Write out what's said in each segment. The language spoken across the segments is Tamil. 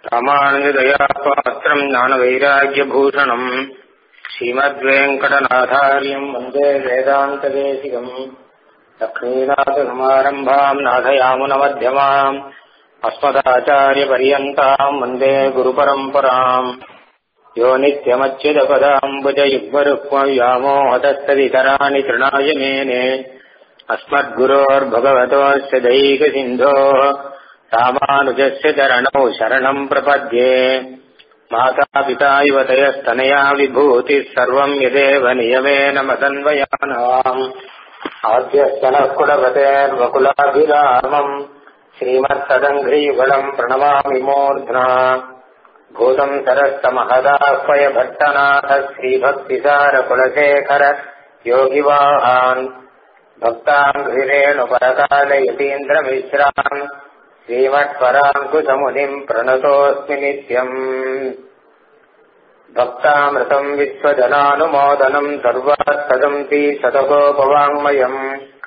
ராமானுஜதயாபாத்திரம் ஞானவைராக்கியபூஷணம் ஸ்ரீமத்வேங்கடநாதாரியம் வந்தே வேதாந்ததேசிகம் லக்ஷ்மீநாதசமாரம்பாம் நாதயாமுனமध्यமாம் अस्मदाचार्यपर्यन्ताम् वन्दे गुरुपरम्पराम् यो नित्यमच्युतपदाम्बुजयुग्मरुक्मव्यामोहतस्तवितराणि तृणाय मेने अस्मद्गुरोर्भगवतोऽस्य दैकसिन्धोः रामानुजस्य चरणौ शरणम् प्रपद्ये मातापिता इव तयस्तनया विभूतिः सर्वम् यदेव नियमेन मदन्वयानाम् आद्यस्तनः कुलपतेर्वकुलाभिरामम् श्रीमत्सदङ्घ्रीवलम् प्रणमामि मूर्ध्ना भूतम् सरस्तमहदाह्वय भट्टनाथ श्रीभक्तिसारकुलशेखर योगिवाहान् भक्ताङ्घ्रिरेणुपरकालयतीन्द्रमिश्रान् श्रीमत्पराङ्कुशमुनिम् प्रणतोऽस्मि नित्यम् भक्तामृतम् विश्वजनानुमोदनम् सर्वात्तदन्ति शतकोपवाङ्मयम्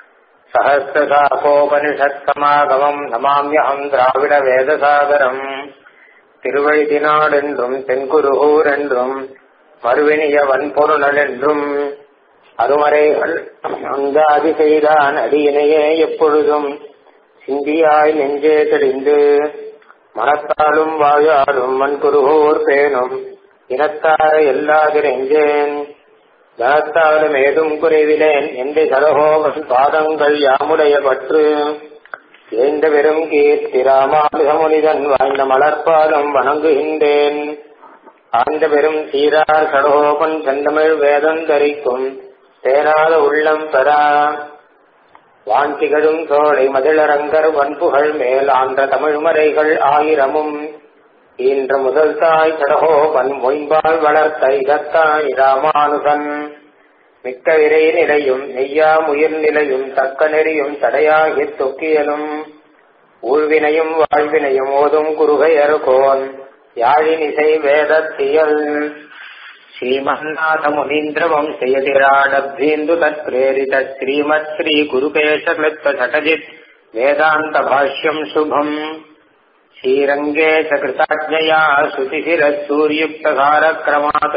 சகசிரசாபோபனிஷத்சமாகமம் நமாமியகம் திராவிட வேதசாகரம் திருவழிதினாடென்றும் தென்குருகூர் என்றும் மறுவினிய வன்பொருணல் என்றும் அருமறைகள் அந்தாதி செய்தான் அடியினையே எப்பொழுதும் சிந்தியாய் நெஞ்சே தெளிந்து மனத்தாலும் வாழாலும் மண்குருகூர் பேணும் இனத்தார எல்லாதிரெஞ்சேன் தனத்தாலும் ஏதும் குறைவிலேன் எந்த சலகோவன் பாதங்கள் யாமுடைய பற்று ஏந்த வெறும் கீர்த்தி ராமானுகமுனிதன் வாய்ந்த மலர்பாதம் வணங்குகின்றேன் ஆழ்ந்த பெரும் சீரார் சடகோபன் செந்தமிழ் வேதம் தரிக்கும் தேனாத உள்ளம் பெறா வான்திகழும் சோலை மதிளரங்கர் வன்புகள் மேல் ஆன்ற தமிழ்மறைகள் ஆயிரமும் ஈன்ற முதல் தாய் கடகோபன் மொயம்பால் வளர்த்த இதத்தாய் ராமானுகன் மிக்க இறை நிலையும் நெய்யா முயல் நிலையும் தக்க நெறியும் தடையாகி தொக்கியலும் ஊழ்வினையும் வாழ்வினையும் ஓதும் குருகையர்கோன் யாழினிசை வேதத்தியல் ஸ்ரீமன்னாத முனீந்திர வம்சயதிராடப்தீந்து தத் பிரேரித ஸ்ரீமத் ஸ்ரீ குருகேசக்லிப்த சடஜித் வேதாந்த பாஷ்யம் சுபம் श्रीरङ्गे च कृताज्ञया श्रुतिशिरसूर्युक्तधारक्रमात्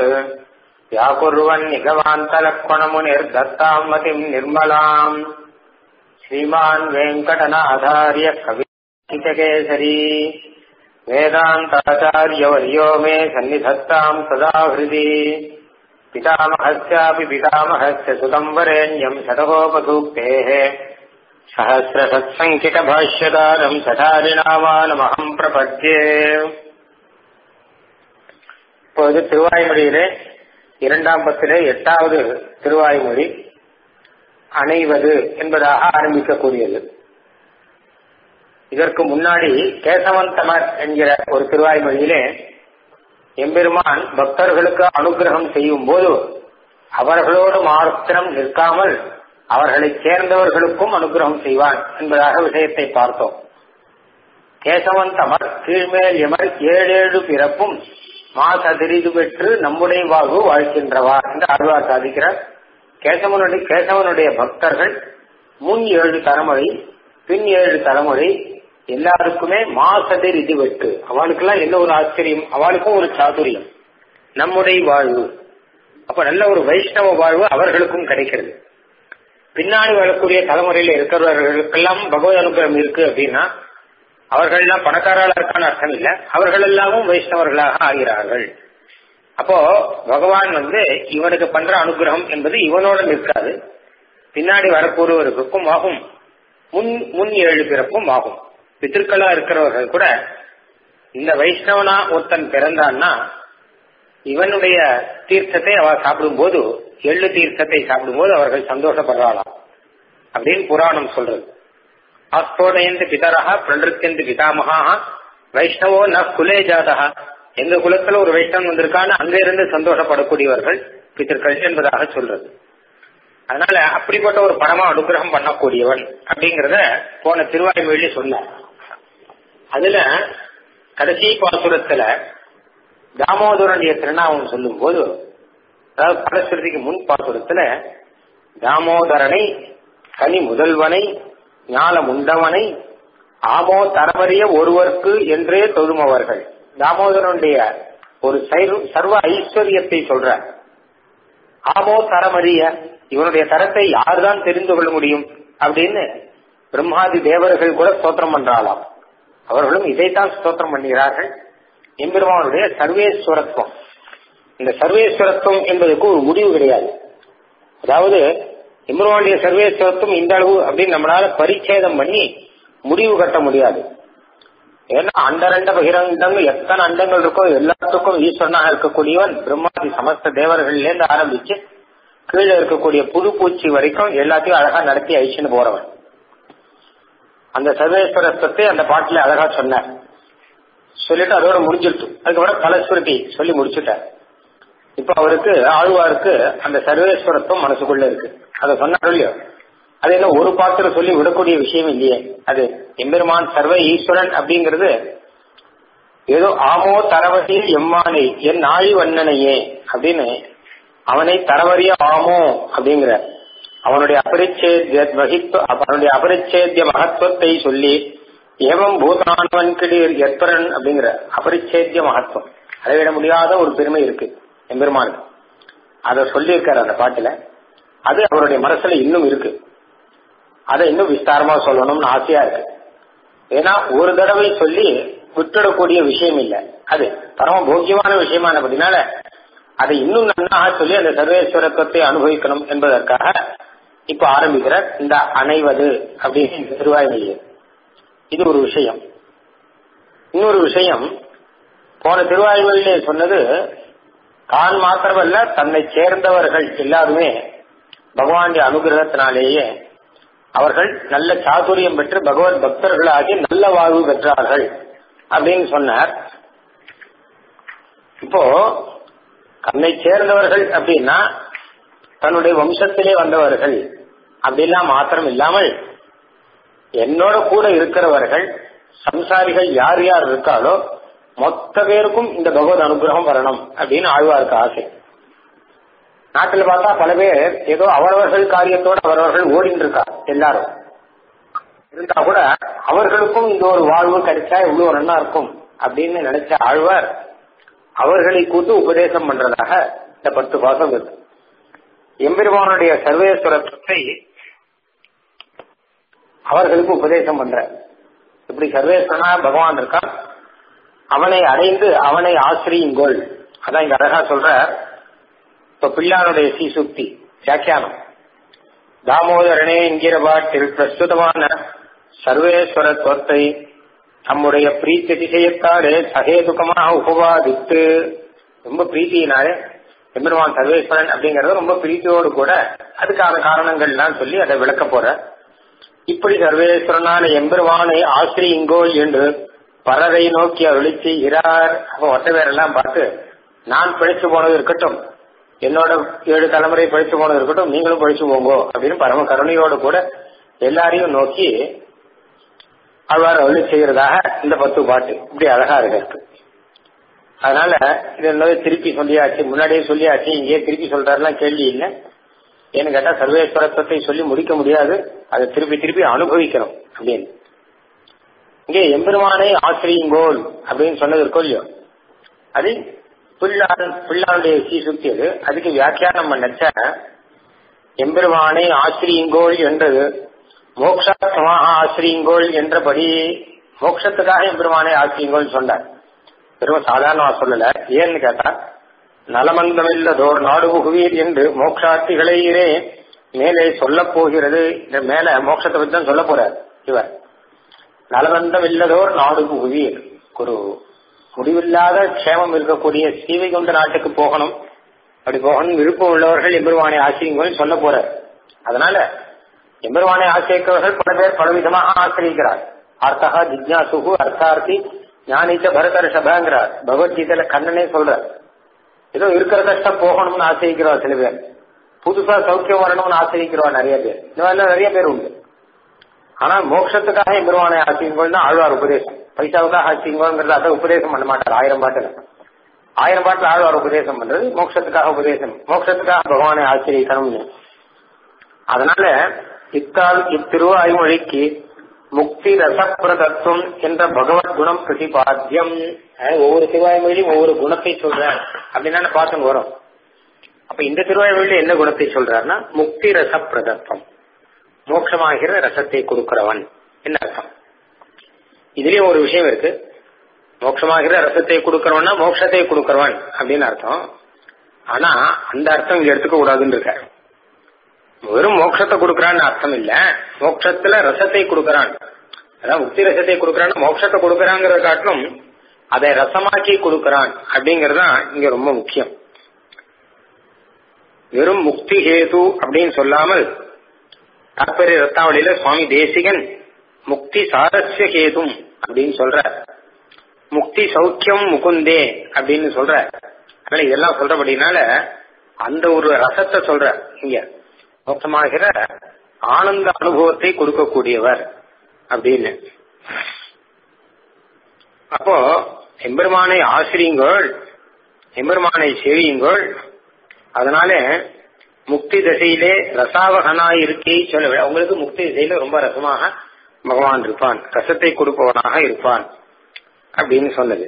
व्याकुर्वन्निगवान्तलक्ष्मणमुनिर्दत्ताम् मतिम् निर्मलाम् श्रीमान् वेङ्कटनाधार्य कविकेसरी वेदान्ताचार्यवर्यो मे सन्निधत्ताम् सदा हृदि पितामहस्यापि पितामहस्य सुतम् वरेण्यम् शतकोपसूक्तेः सहस्रसत्सङ्ख्यकभाष्यकारम् சட்டாரிணாமானமகம் பிரபத்தியே இப்போது திருவாய்மொழியிலே இரண்டாம் பத்திலே எட்டாவது திருவாய்மொழி அணைவது என்பதாக ஆரம்பிக்கக்கூடியது இதற்கு முன்னாடி கேசவந்தமர் என்கிற ஒரு திருவாய்மொழியிலே எம்பெருமான் பக்தர்களுக்கு அனுகிரகம் செய்யும் போது அவர்களோடு மாத்திரம் நிற்காமல் அவர்களை சேர்ந்தவர்களுக்கும் அனுகிரகம் செய்வான் என்பதாக விஷயத்தை பார்த்தோம் கேசவன் தமர் கீழ்மேல் எமர் ஏழேழு பிறப்பும் மாசதிரிது பெற்று நம்முடைய வாழ்வு வாழ்கின்றவா என்று ஆழ்வார் சாதிக்கிறார் கேசவனுடைய கேசவனுடைய பக்தர்கள் முன் ஏழு தலைமுறை பின் ஏழு தலைமுறை எல்லாருக்குமே மாசதிர் இது வெட்டு அவளுக்கெல்லாம் என்ன ஒரு ஆச்சரியம் அவளுக்கும் ஒரு சாதுரியம் நம்முடைய வாழ்வு அப்ப நல்ல ஒரு வைஷ்ணவ வாழ்வு அவர்களுக்கும் கிடைக்கிறது பின்னாடி வரக்கூடிய தலைமுறையில இருக்கிறவர்களுக்கெல்லாம் பகவத் அனுகிரகம் இருக்கு அப்படின்னா அவர்கள் எல்லாம் பணக்காரர்களா இருக்கான அர்த்தம் இல்ல அவர்கள் எல்லாமும் வைஷ்ணவர்களாக ஆகிறார்கள் அப்போ பகவான் வந்து இவனுக்கு பண்ற அனுகிரகம் என்பது இவனோட நிற்காது பின்னாடி வரக்கூடியவர்களுக்கும் ஆகும் முன் முன் ஏழு பிறப்பும் ஆகும் பித்திருக்களா இருக்கிறவர்கள் கூட இந்த வைஷ்ணவனா ஒருத்தன் பிறந்தான்னா இவனுடைய தீர்த்தத்தை அவ சாப்பிடும் போது எள்ளு தீர்த்தத்தை சாப்பிடும்போது அவர்கள் சந்தோஷப்படுறாளாம் அப்படின்னு புராணம் சொல்றது ஆஸ்தோடயந்து பிதரா பிரண்டிருத்தியந்து பிதாமகா வைஷ்ணவோ ந குலே ஜாதா எங்க குலத்துல ஒரு வைஷ்ணவன் வந்திருக்கான்னு அங்க இருந்து சந்தோஷப்படக்கூடியவர்கள் பித்தர்கள் என்பதாக சொல்றது அதனால அப்படிப்பட்ட ஒரு பணமா அனுகிரகம் பண்ணக்கூடியவன் அப்படிங்கறத போன திருவாய்மொழி சொன்னார் அதுல கடைசி பாசுரத்துல தாமோதரனுடைய திருநாமம் சொல்லும் போது அதாவது பலஸ்ருதிக்கு முன் பாசுரத்துல தாமோதரனை கனி முதல்வனை ஞான முண்டவனை ஆமோ தரவறிய ஒருவர்க்கு என்றே தொழுமவர்கள் தாமோதரனுடைய ஒரு சர்வ ஐஸ்வர்யத்தை சொல்ற ஆமோ தரமறிய இவனுடைய தரத்தை யாருதான் தெரிந்து கொள்ள முடியும் அப்படின்னு பிரம்மாதி தேவர்கள் கூட ஸ்தோத்திரம் பண்றாளாம் அவர்களும் இதைத்தான் ஸ்தோத்திரம் பண்ணுகிறார்கள் எம்பெருமானுடைய சர்வேஸ்வரத்துவம் இந்த சர்வேஸ்வரத்துவம் என்பதற்கு ஒரு முடிவு கிடையாது அதாவது எம்பெருமானுடைய சர்வேஸ்வரத்துவம் இந்த அளவு அப்படின்னு நம்மளால பரிச்சேதம் பண்ணி முடிவு கட்ட முடியாது ஏன்னா அண்டரண்ட பகிரண்டங்கள் எத்தனை அண்டங்கள் இருக்கோ எல்லாத்துக்கும் ஈஸ்வரனாக இருக்கக்கூடியவன் பிரம்மாதி சமஸ்த தேவர்கள்ல இருந்து ஆரம்பிச்சு கீழே இருக்கக்கூடிய புது பூச்சி வரைக்கும் எல்லாத்தையும் அழகா நடத்தி அழிச்சுன்னு போறவன் அந்த சர்வேஸ்வரத்துவத்தை அந்த பாட்டுல அழகா சொன்னார் சொல்லிட்டு அதோட முடிஞ்சிட்டு அதுக்கப்புறம் பலஸ்வருதி சொல்லி முடிச்சுட்டார் இப்ப அவருக்கு ஆழ்வாருக்கு அந்த சர்வேஸ்வரத்துவம் மனசுக்குள்ள இருக்கு அதை சொன்னார் இல்லையோ அது என்ன ஒரு பாத்திர சொல்லி விடக்கூடிய விஷயம் இல்லையே அது எம்பெருமான் சர்வ ஈஸ்வரன் அப்படிங்கிறது ஏதோ ஆமோ தரவரியில் எம்மானை என் ஆழி வண்ணனையே அப்படின்னு அவனை தரவரிய ஆமோ அப்படிங்கிற அவனுடைய அபரிச்சேத்திய வகித்து அவனுடைய அபரிச்சேத்திய மகத்துவத்தை சொல்லி ஏவம் பூதானவன் கிடீர் எத்பரன் அப்படிங்கிற அபரிச்சேத்திய மகத்துவம் அளவிட முடியாத ஒரு பெருமை இருக்கு எம்பெருமானுக்கு அதை சொல்லியிருக்காரு அந்த பாட்டுல அது அவருடைய மனசுல இன்னும் இருக்கு அதை இன்னும் விஸ்தாரமா சொல்லணும்னு ஆசையா இருக்கு ஏன்னா ஒரு தடவை சொல்லி விட்டுடக்கூடிய விஷயம் இல்லை அது பரம போக்கியமான விஷயமானபடினால அதை இன்னும் நன்னாக சொல்லி அந்த சர்வேஸ்வரத்துவத்தை அனுபவிக்கணும் என்பதற்காக இப்ப ஆரம்பிக்கிற இந்த அணைவது அப்படின்னு திருவாய்மொழி இது ஒரு விஷயம் இன்னொரு விஷயம் போன திருவாய்மொழியிலே சொன்னது தான் மாத்திரமல்ல தன்னை சேர்ந்தவர்கள் எல்லாருமே பகவானுடைய அனுகிரகத்தினாலேயே அவர்கள் நல்ல சாதுரியம் பெற்று பகவத் பக்தர்களாகி நல்ல வாழ்வு பெற்றார்கள் அப்படின்னு சொன்னார் இப்போ தன்னை சேர்ந்தவர்கள் அப்படின்னா தன்னுடைய வம்சத்திலே வந்தவர்கள் அப்படிலாம் மாத்திரம் இல்லாமல் என்னோட கூட இருக்கிறவர்கள் சம்சாரிகள் யார் யார் இருக்காளோ மொத்த பேருக்கும் இந்த பகவத் அனுகிரகம் வரணும் அப்படின்னு ஆழ்வாருக்கு ஆசை நாட்டில் பார்த்தா பல பேர் ஏதோ அவரவர்கள் காரியத்தோடு அவரவர்கள் ஓடிட்டு இருக்கா எல்லாரும் இருந்தா கூட அவர்களுக்கும் இந்த ஒரு வாழ்வு கிடைச்சா இவ்வளவு நன்னா இருக்கும் அப்படின்னு நினைச்ச ஆழ்வார் அவர்களை கூட்டு உபதேசம் பண்றதாக இந்த பத்து பாசம் இருக்கு எம்பெருமானுடைய சர்வேஸ்வரத்தை அவர்களுக்கு உபதேசம் பண்ற இப்படி சர்வேஸ்வரனா பகவான் இருக்கான் அவனை அடைந்து அவனை ஆசிரியுங்கோள் அதான் இங்க அழகா சொல்ற இப்ப பிள்ளானுடைய சீசுக்தி வியாக்கியானம் தாமோதரனே என்கிற பாட்டில் பிரஸ்துதமான சர்வேஸ்வரத்துவத்தை நம்முடைய பிரீத்தி அதிசயத்தாலே சகேதுகமாக உபவாதித்து ரொம்ப பிரீத்தியினாலே எம்பெருமான் சர்வேஸ்வரன் அப்படிங்கறது ரொம்ப பிரீத்தியோடு கூட அதுக்கான காரணங்கள்லாம் சொல்லி அதை விளக்க போற இப்படி சர்வேஸ்வரனான எம்பெருமானை ஆசிரியுங்கோள் என்று பலரை நோக்கி அருளி செய்கிறார் அப்ப ஒட்ட பேரெல்லாம் பார்த்து நான் பிழைச்சு போனது இருக்கட்டும் என்னோட ஏழு தலைமுறை பழிச்சு போனது இருக்கட்டும் நீங்களும் பழிச்சு போங்கோ அப்படின்னு பரம கருணையோடு கூட எல்லாரையும் நோக்கி அவ்வாறு அருளி செய்யறதாக இந்த பத்து பாட்டு இப்படி அழகா இருக்கு அதனால இது என்னது திருப்பி சொல்லியாச்சு முன்னாடியே சொல்லியாச்சு இங்கே திருப்பி சொல்றாருலாம் கேள்வி இல்லை ஏன்னு கேட்டா சர்வேஸ்வரத்துவத்தை சொல்லி முடிக்க முடியாது அதை திருப்பி திருப்பி அனுபவிக்கணும் அப்படின்னு இங்கே எம்பெருமானை ஆசிரியுங்கோல் அப்படின்னு சொன்னது இருக்கோ இல்லையோ அது பிள்ளான் பிள்ளானுடைய சீசுக்தி அது அதுக்கு வியாக்கியானம் பண்ணச்ச எம்பெருமானை ஆசிரியுங்கோள் என்றது மோக்ஷாத்மாக ஆசிரியுங்கோள் என்றபடி மோட்சத்துக்காக எம்பெருமானை ஆசிரியுங்கோள் சொன்னார் வெறும் சாதாரணமா சொல்லல ஏன்னு கேட்டா நலமந்தமில்லதோர் நாடு புகுவீர் என்று மோக்ஷார்த்திகளையே மேலே சொல்ல போகிறது இந்த மேல மோட்சத்தை பத்தி தான் சொல்ல போறார் இவர் நலவந்தம் இல்லதோர் நாடு புகுவீர் ஒரு முடிவில்லாத க்ஷேமம் இருக்கக்கூடிய சீவை கொண்ட நாட்டுக்கு போகணும் அப்படி போகணும் விருப்பம் உள்ளவர்கள் எம்பெருவானை ஆசிரியங்கள் சொல்ல போறார் அதனால எம்பெருவானை ஆசிரியக்கிறவர்கள் பல பேர் பலவிதமாக ஆசிரியிக்கிறார் அர்த்தகா ஜிக்னாசுகு அர்த்தார்த்தி ஞானிச்ச பரதர்ஷபங்கிறார் பகவத்கீதையில கண்ணனே சொல்றார் ஏதோ இருக்கிற கஷ்டம் போகணும்னு ஆசிரிக்கிறோம் சில பேர் புதுசா சௌக்கியம் வரணும்னு ஆசிரிக்கிறோம் நிறைய பேர் இந்த மாதிரிலாம் நிறைய பேர் உண்டு ஆனா மோட்சத்துக்காக எம்பெருவானை ஆசிரியங்கள் தான் ஆழ்வார் உபதேசம் பைசாவுக்காக ஆசிரியங்கிறது அதை உபதேசம் பண்ண மாட்டார் ஆயிரம் பாட்டுல ஆயிரம் பாட்டுல ஆழ்வார் உபதேசம் பண்றது மோட்சத்துக்காக உபதேசம் மோட்சத்துக்காக பகவானை ஆசிரியக்கணும்னு அதனால இத்தால் இத்திருவாய்மொழிக்கு முக்தி ரசப்பிரதத்துவம் என்ற பகவத் குணம் பிரதிபாத்தியம் அதாவது ஒவ்வொரு திருவாய்மொழியும் ஒவ்வொரு குணத்தை சொல்றார் அப்படின்னு பார்த்தோம் வரும் அப்ப இந்த திருவாய்மொழியில என்ன குணத்தை சொல்றாருன்னா முக்தி ரசப்பிரதத்துவம் மோட்சமாகிற ரசத்தை கொடுக்கிறவன் என்ன அர்த்தம் இதுலயும் ஒரு விஷயம் இருக்கு மோட்சமாகிற ரசத்தை கொடுக்கிறவன்னா மோட்சத்தை கொடுக்கிறவன் அப்படின்னு அர்த்தம் ஆனா அந்த அர்த்தம் இங்க எடுத்துக்க கூடாதுன்னு இருக்க வெறும் மோட்சத்தை கொடுக்கறான்னு அர்த்தம் இல்ல மோட்சத்துல ரசத்தை கொடுக்கறான் அதான் முக்தி ரசத்தை கொடுக்கறான் மோட்சத்தை கொடுக்கறாங்கிறத காட்டிலும் அதை ரசமாக்கி கொடுக்கறான் அப்படிங்கறதுதான் இங்க ரொம்ப முக்கியம் வெறும் முக்தி ஹேது அப்படின்னு சொல்லாமல் தாற்பரிய ரத்தாவளியில சுவாமி தேசிகன் முக்தி சாரஸ்ய ஹேதும் அப்படின்னு சொல்ற முக்தி சௌக்கியம் முகுந்தே அப்படின்னு சொல்ற அதனால இதெல்லாம் சொல்றபடினால அந்த ஒரு ரசத்தை சொல்ற இங்க மொத்தமாகிற ஆனந்த அனுபவத்தை கொடுக்கக்கூடியவர் அப்படின்னு அப்போ எம்பெருமானை ஆசிரியுங்கள் எம்பெருமானை சேவியுங்கள் அதனால முக்தி திசையிலே ரசாவகனாய் இருக்கை சொல்ல உங்களுக்கு முக்தி திசையில ரொம்ப ரசமாக பகவான் இருப்பான் ரசத்தை கொடுப்பவனாக இருப்பான் அப்படின்னு சொன்னது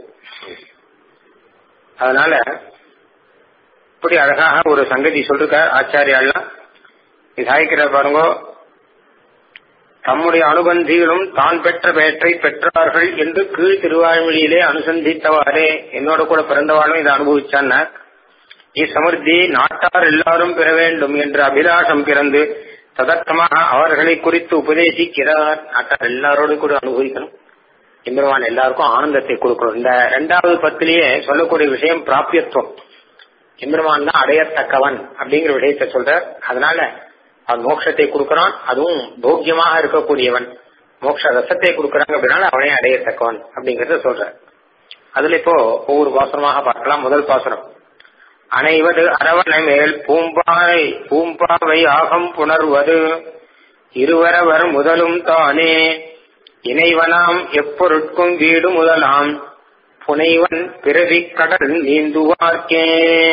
அதனால இப்படி அழகாக ஒரு சங்கதி சொல்லிருக்கார் ஆச்சாரியாலாம் சாய்க்கிற பாருங்க தம்முடைய அனுபந்திகளும் தான் பெற்ற பேற்றை பெற்றார்கள் என்று கீழ் திருவாய்மொழியிலே அனுசந்தித்தவாறே என்னோட கூட பிறந்தவாளும் இதை அனுபவிச்சான்னா இச்சமர்த்தி நாட்டார் எல்லாரும் பெற வேண்டும் என்ற அபிலாஷம் பிறந்து ததர்த்தமாக அவர்களை குறித்து உபதேசிக்கிறார் நாட்டார் எல்லாரோடும் கூட அனுபவிக்கணும் எம்பெருமான் எல்லாருக்கும் ஆனந்தத்தை கொடுக்கணும் இந்த ரெண்டாவது பத்திலேயே சொல்லக்கூடிய விஷயம் பிராபியத்துவம் எம்பெருமான் தான் அடையத்தக்கவன் அப்படிங்கிற விஷயத்த சொல்றார் அதனால அவன் மோட்சத்தை கொடுக்கறான் அதுவும் போக்கியமாக இருக்கக்கூடியவன் மோட்ச ரசத்தை கொடுக்கறாங்க அப்படின்னால அவனே அடையத்தக்கவன் அப்படிங்கறத சொல்ற அதுல இப்போ ஒவ்வொரு பாசனமாக பார்க்கலாம் முதல் பாசனம் அணைவது அரவணை மேல் பூம்பாவை பூம்பாவை ஆகம் புணர்வது இருவரவர் முதலும் தானே இணைவனாம் எப்பொருட்கும் வீடு முதலாம் புனைவன் பிறவி கடல் நீந்துவார்க்கே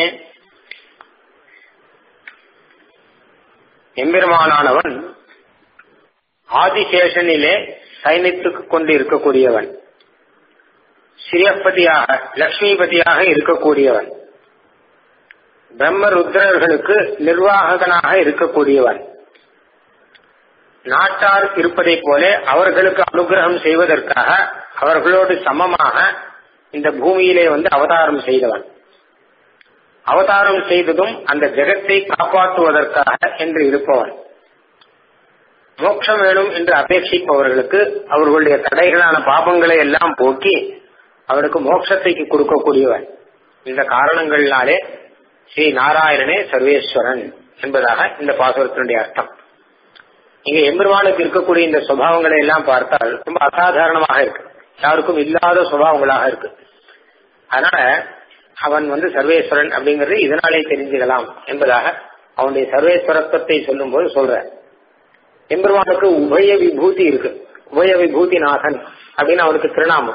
எம்பெருமானானவன் ஆதிசேஷனிலே சைனித்துக் கொண்டு இருக்கக்கூடியவன் ஸ்ரீயப்பதியாக லட்சுமிபதியாக இருக்கக்கூடியவன் பிரம்ம ருத்ரர்களுக்கு நிர்வாககனாக இருக்கக்கூடியவன் நாட்டார் இருப்பதைப் போல அவர்களுக்கு அனுகிரகம் செய்வதற்காக அவர்களோடு சமமாக இந்த பூமியிலே வந்து அவதாரம் செய்தவன் அவதாரம் செய்ததும் அந்த ஜெகத்தை காப்பாற்றுவதற்காக என்று இருப்பவன் மோட்சம் வேணும் என்று அபேட்சிப்பவர்களுக்கு அவர்களுடைய தடைகளான பாபங்களை எல்லாம் போக்கி அவனுக்கு மோட்சத்தை கொடுக்கக்கூடியவன் இந்த காரணங்களினாலே ஸ்ரீ நாராயணனே சர்வேஸ்வரன் என்பதாக இந்த பாசுரத்தினுடைய அர்த்தம் இங்க எம்பெருமானுக்கு இருக்கக்கூடிய இந்த சுபாவங்களை எல்லாம் பார்த்தால் ரொம்ப அசாதாரணமாக இருக்கு யாருக்கும் இல்லாத சுபாவங்களாக இருக்கு அதனால அவன் வந்து சர்வேஸ்வரன் அப்படிங்கறது இதனாலே தெரிஞ்சுக்கலாம் என்பதாக அவனுடைய சர்வேஸ்வரத்துவத்தை சொல்லும் போது சொல்ற எம்பெருமானுக்கு உபய விபூதி இருக்கு உபய விபூதி நாதன் அப்படின்னு அவனுக்கு திருநாமம்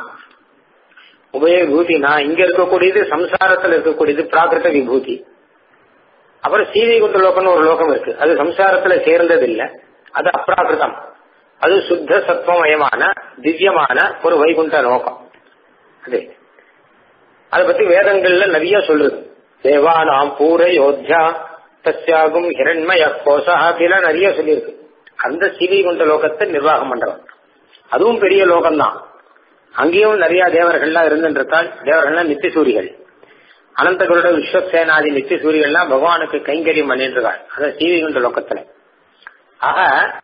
உபய விபூதி நான் இங்க இருக்கக்கூடியது சம்சாரத்தில் இருக்கக்கூடியது பிராகிருத விபூதி அப்புறம் சீதைகுண்ட லோகம்னு ஒரு லோகம் இருக்கு அது சம்சாரத்துல சேர்ந்தது இல்ல அது அப்ராகிருதம் அது சுத்த சத்வமயமான திவ்யமான ஒரு வைகுண்ட லோகம் அது அதை பத்தி வேதங்கள்ல நிறைய சொல்றது தேவானாம் பூர யோத்யா தஸ்யாகும் ஹிரண்மய கோசா அப்படிலாம் நிறைய சொல்லியிருக்கு அந்த சீவைகுண்ட லோகத்தை நிர்வாகம் பண்றவன் அதுவும் பெரிய லோகம்தான் அங்கேயும் நிறைய தேவர்கள்லாம் இருந்துருக்கால் தேவர்கள்லாம் நித்திசூரிகள் அனந்தகருட விஸ்வசேனாதி நித்திசூரிகள்லாம் பகவானுக்கு கைங்கரியம் பண்ணிட்டு இருக்காள் அதான் சீவைகுண்ட லோகத்துல ஆக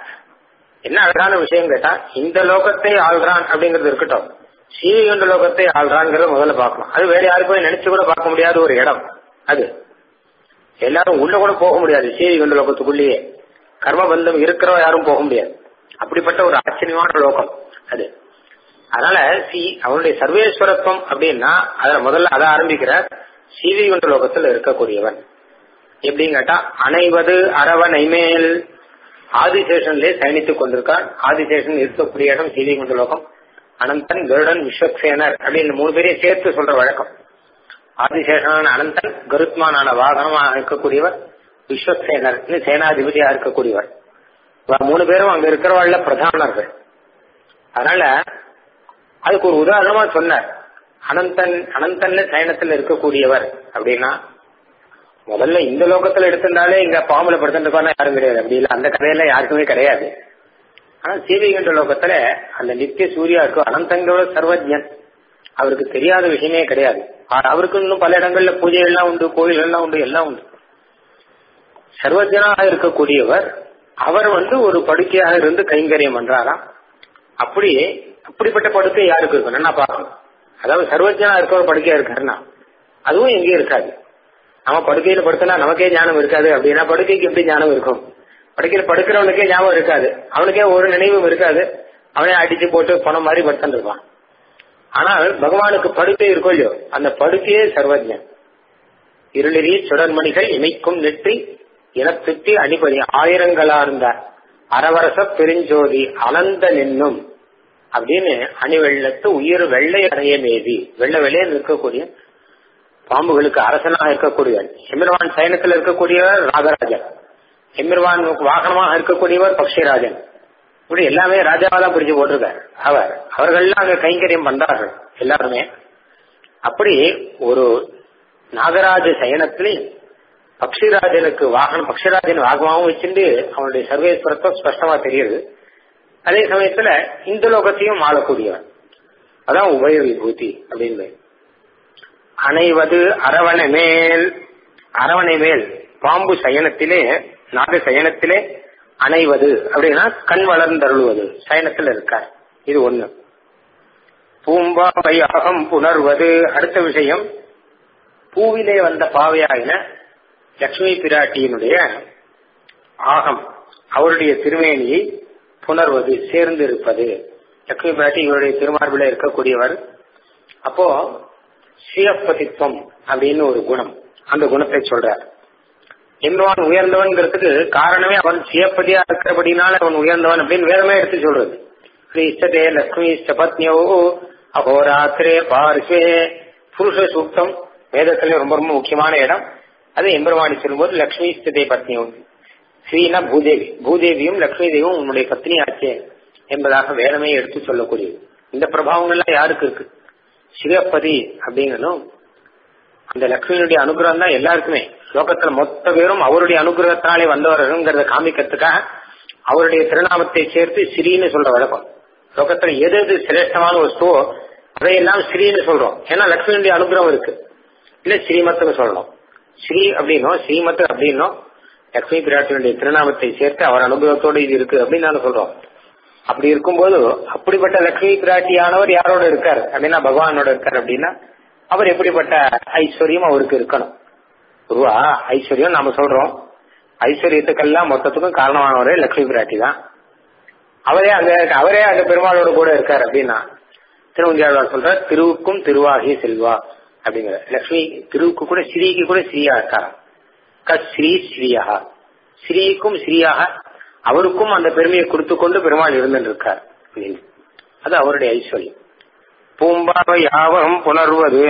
என்ன அழகான விஷயம் கேட்டா இந்த லோகத்தை ஆள்றான் அப்படிங்கிறது இருக்கட்டும் சீவைகுண்ட லோகத்தை ஆள்றாங்கிறத முதல்ல பார்க்கணும் அது வேற யாரும் போய் நினைச்சு கூட பார்க்க முடியாத ஒரு இடம் அது எல்லாரும் உள்ள கூட போக முடியாது சீவைகுண்ட லோகத்துக்குள்ளேயே கர்மபந்தம் இருக்கிறவ யாரும் போக முடியாது அப்படிப்பட்ட ஒரு ஆச்சரியமான லோகம் அது அதனால சி அவனுடைய சர்வேஸ்வரத்துவம் அப்படின்னா அதுல முதல்ல அதை ஆரம்பிக்கிறார் சீவைகுண்ட லோகத்தில் இருக்கக்கூடியவன் எப்படின்னு கேட்டா அணைவது அரவணை மேல் ஆதிசேஷன்லே சயனித்துக் கொண்டிருக்கான் ஆதிசேஷன் இருக்கக்கூடிய இடம் சீவைகுண்ட லோகம் அனந்தன் கருடன் விஸ்வக்சேனர் அப்படின்னு மூணு பேரையும் சேர்த்து சொல்ற வழக்கம் ஆதிசேஷனான அனந்தன் கருத்மானான வாகனமாக இருக்கக்கூடியவர் விஸ்வக்சேனர் சேனாதிபதியா இருக்கக்கூடியவர் மூணு பேரும் அங்க இருக்கிறவாழ்ல பிரதானர்கள் அதனால அதுக்கு ஒரு உதாரணமா சொன்னார் அனந்தன் அனந்தன்ல சயனத்துல இருக்கக்கூடியவர் அப்படின்னா முதல்ல இந்த லோகத்துல எடுத்திருந்தாலே இங்க பாம்புல படுத்துட்டு யாரும் கிடையாது அப்படி இல்ல அந்த கதையில யாருக்குமே கிடையாது ஆனா சீவைகின்ற லோகத்துல அந்த நித்திய சூர்யா இருக்கும் அனந்தங்களோட சர்வஜன் அவருக்கு தெரியாத விஷயமே கிடையாது அவருக்கு இன்னும் பல இடங்கள்ல பூஜை எல்லாம் உண்டு கோயில் எல்லாம் உண்டு எல்லாம் உண்டு சர்வஜனாக இருக்கக்கூடியவர் அவர் வந்து ஒரு படுக்கையாக இருந்து கைங்கரியம் பண்றாராம் அப்படி அப்படிப்பட்ட படுக்கை யாருக்கு இருக்கும் என்ன பார்க்கணும் அதாவது சர்வஜனா இருக்க ஒரு படுக்கையா இருக்காருன்னா அதுவும் எங்கேயும் இருக்காது நம்ம படுக்கையில படுத்தனா நமக்கே ஞானம் இருக்காது அப்படின்னா படுக்கைக்கு எப்படி ஞானம் இருக்கும் படுக்கையில படுக்கிறவனுக்கே ஞாபகம் இருக்காது அவனுக்கே ஒரு நினைவும் இருக்காது அவனே அடிச்சு போட்டு பணம் மாதிரி படுத்துட்டு இருப்பான் ஆனால் பகவானுக்கு படுக்கை இருக்கும் இல்லையோ அந்த படுக்கையே சர்வஜன் இருளிரி சுடர்மணிகள் இமைக்கும் நெற்றி இனத்துத்தி அணிபதி ஆயிரங்களார்ந்த அரவரச பெருஞ்சோதி அனந்த நின்னும் அப்படின்னு அணிவெள்ளத்து உயிர் வெள்ளை அடைய மேவி வெள்ள வெள்ளையே இருக்கக்கூடிய பாம்புகளுக்கு அரசனாக இருக்கக்கூடியவன் எமிர்வான் சயனத்தில் இருக்கக்கூடியவர் ராகராஜன் எமிர்வான் வாகனமாக இருக்கக்கூடியவர் பக்ஷிராஜன் இப்படி எல்லாமே ராஜாவா தான் பிரிச்சு போட்டிருக்கார் அவர் அவர்கள்லாம் அங்க கைங்கரியம் பண்றார்கள் எல்லாருமே அப்படி ஒரு நாகராஜ சயனத்திலே பக்ஷிராஜனுக்கு வாகனம் பக்ஷிராஜன் வாகனமாகவும் வச்சுட்டு அவனுடைய சர்வேஸ்வரத்துவம் ஸ்பஷ்டமா தெரியுது அதே சமயத்துல இந்த லோகத்தையும் ஆளக்கூடியவன் அதான் உபய விபூதி அப்படின்னு அணைவது அரவணை மேல் அரவணை மேல் பாம்பு சயனத்திலே நாக சயனத்திலே அணைவது அப்படின்னா கண் வளர்ந்தருளுவது சயனத்தில் இருக்கார் இது ஒண்ணு பூம்பாவை அகம் புணர்வது அடுத்த விஷயம் பூவிலே வந்த பாவையாயின லட்சுமி பிராட்டியினுடைய ஆகம் அவருடைய திருமேனியை புணர்வது சேர்ந்து இருப்பது லட்சுமி பிராட்டி இவருடைய திருமார்பில இருக்கக்கூடியவர் அப்போ ஸ்ரீயப்பதித்வம் அப்படின்னு ஒரு குணம் அந்த குணத்தை சொல்றார் எம்பவான் உயர்ந்தவன்கிறதுக்கு காரணமே அவன் சியப்பதியா இருக்கிறபடினால அவன் உயர்ந்தவன் அப்படின்னு வேறமே எடுத்து சொல்றது ஸ்ரீ இஷ்டதே லக்ஷ்மி இஷ்டபத்னியோ அகோராத்திரே பார்ஸ்வே புருஷ சூக்தம் வேதத்திலே ரொம்ப ரொம்ப முக்கியமான இடம் அது எம்பெருமானி சொல்லும்போது லக்ஷ்மி இஷ்டதே பத்னியும் ஸ்ரீனா பூதேவி பூதேவியும் லக்ஷ்மி தேவியும் உன்னுடைய பத்னி ஆச்சே என்பதாக வேதமே எடுத்து சொல்லக்கூடியது இந்த பிரபாவங்கள்லாம் யாருக்கு இருக்கு சிவப்பதி அப்படிங்கணும் அந்த லக்ஷ்மியினுடைய அனுகிரகம் தான் எல்லாருக்குமே லோகத்துல மொத்த பேரும் அவருடைய அனுகிரகத்தினாலே வந்தவர்கள்ங்கிறத காமிக்கிறதுக்காக அவருடைய திருநாமத்தை சேர்த்து ஸ்ரீன்னு சொல்ற வழக்கம் லோகத்துல எது எது சிரேஷ்டமான வஸ்துவோ அதையெல்லாம் ஸ்ரீன்னு சொல்றோம் ஏன்னா லக்ஷ்மியுடைய அனுகிரகம் இருக்கு இல்ல ஸ்ரீமத்துன்னு சொல்லணும் ஸ்ரீ அப்படின்னும் ஸ்ரீமத் அப்படின்னும் லக்ஷ்மி பிராட்டியுடைய திருநாமத்தை சேர்த்து அவர் அனுகிரகத்தோடு இது இருக்கு அப்படின்னு நாங்க சொல்றோம் அப்படி இருக்கும்போது அப்படிப்பட்ட லக்ஷ்மி பிராட்டியானவர் யாரோட இருக்கார் அப்படின்னா பகவானோட இருக்கார் அப்படின்னா அவர் எப்படிப்பட்ட ஐஸ்வர்யம் அவருக்கு இருக்கணும் உருவா ஐஸ்வர்யம் நாம சொல்றோம் ஐஸ்வர்யத்துக்கெல்லாம் மொத்தத்துக்கும் காரணமானவரே லக்ஷ்மி பிராட்டி தான் அவரே அங்க அவரே அந்த பெருமாளோட கூட இருக்கார் அப்படின்னா திருவங்கியாழ்வார் சொல்ற திருவுக்கும் திருவாகி செல்வா அப்படிங்கிற லக்ஷ்மி திருவுக்கு கூட ஸ்ரீக்கு கூட ஸ்ரீயா இருக்காராம் ஸ்ரீ ஸ்ரீயா ஸ்ரீக்கும் ஸ்ரீயாக அவருக்கும் அந்த பெருமையை கொடுத்து கொண்டு பெருமாள் இருந்துட்டு இருக்கார் அது அவருடைய ஐஸ்வர்யம் பூம்பாவை யாவரும் புணர்வது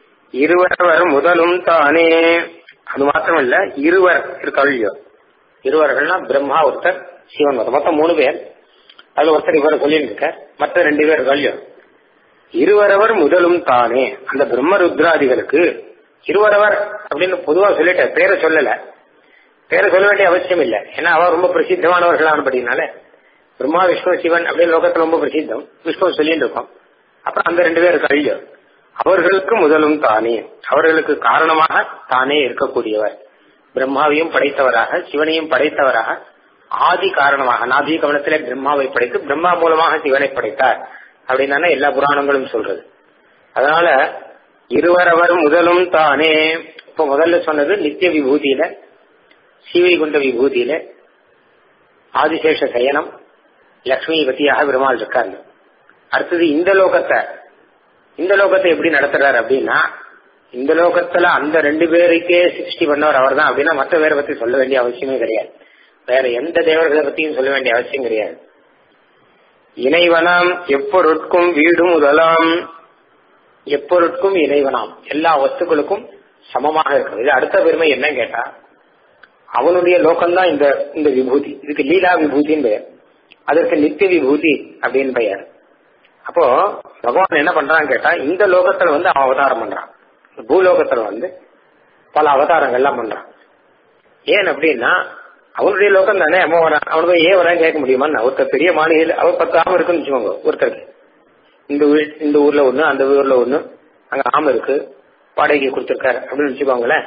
இருவர் முதலும் தானே அது மாத்திரமல்ல இருவர் இருக்கல்யோ இருவர்கள்னா பிரம்மா ஒருத்தர் சிவன் ஒருத்தர் மொத்தம் மூணு பேர் அதுல ஒருத்தர் இவரை சொல்லிட்டு இருக்க மற்ற ரெண்டு பேர் கல்யோ இருவரவர் முதலும் தானே அந்த பிரம்ம ருத்ராதிகளுக்கு இருவரவர் அப்படின்னு பொதுவா சொல்லிட்டேன் பேரை சொல்லல பேரை சொல்ல வேண்டிய அவசியம் இல்லை ஏன்னா அவர் ரொம்ப பிரசித்தமானவர்களானபடினால பிரம்மா விஷ்ணு சிவன் அப்படின்னு லோகத்துல ரொம்ப பிரசித்தம் விஷ்ணு சொல்லிட்டு இருக்கோம் அப்புறம் அந்த ரெண்டு பேர் கழிய அவர்களுக்கு முதலும் தானே அவர்களுக்கு காரணமாக தானே இருக்கக்கூடியவர் பிரம்மாவையும் படைத்தவராக சிவனையும் படைத்தவராக ஆதி காரணமாக நாதி கவனத்திலே பிரம்மாவை படைத்து பிரம்மா மூலமாக சிவனை படைத்தார் அப்படின்னு எல்லா புராணங்களும் சொல்றது அதனால இருவரவர் முதலும் தானே இப்ப முதல்ல சொன்னது நித்திய விபூதியில சீவைகுண்ட விபூதியில ஆதிசேஷ சயனம் லக்ஷ்மி பத்தியாக பெருமாள் இருக்காங்க அடுத்தது இந்த லோகத்தை இந்த லோகத்தை எப்படி நடத்துறாரு அப்படின்னா இந்த லோகத்துல அந்த ரெண்டு பேருக்கே சிருஷ்டி பண்ணவர் அவர் தான் அப்படின்னா மற்ற பேரை பத்தி சொல்ல வேண்டிய அவசியமே கிடையாது வேற எந்த தேவர்களை பத்தியும் சொல்ல வேண்டிய அவசியம் கிடையாது இணைவனாம் எப்பொருட்கும் வீடு முதலாம் எப்பொருட்கும் இணைவனாம் எல்லா வஸ்துக்களுக்கும் சமமாக இருக்கும் இது அடுத்த பெருமை என்ன கேட்டா அவனுடைய லோகம்தான் இந்த இந்த விபூதி இதுக்கு லீலா விபூதின்னு பெயர் அதற்கு நித்திய விபூதி அப்படின்னு பெயர் அப்போ பகவான் என்ன பண்றான்னு கேட்டா இந்த லோகத்துல வந்து அவன் அவதாரம் பண்றான் பூலோகத்துல வந்து பல அவதாரங்கள்லாம் பண்றான் ஏன் அப்படின்னா அவனுடைய லோகம் தானே அவன் வரான் அவனுக்கு ஏன் வரான்னு கேட்க முடியுமா ஒருத்தர் பெரிய மாளிகையில் அவர் பத்து ஆமை இருக்குன்னு வச்சுக்கோங்க ஒருத்தருக்கு இந்த ஊர் இந்த ஊர்ல ஒண்ணு அந்த ஊர்ல ஒண்ணு அங்க ஆமை இருக்கு வாடகைக்கு கொடுத்துருக்காரு அப்படின்னு வச்சுக்கோங்களேன்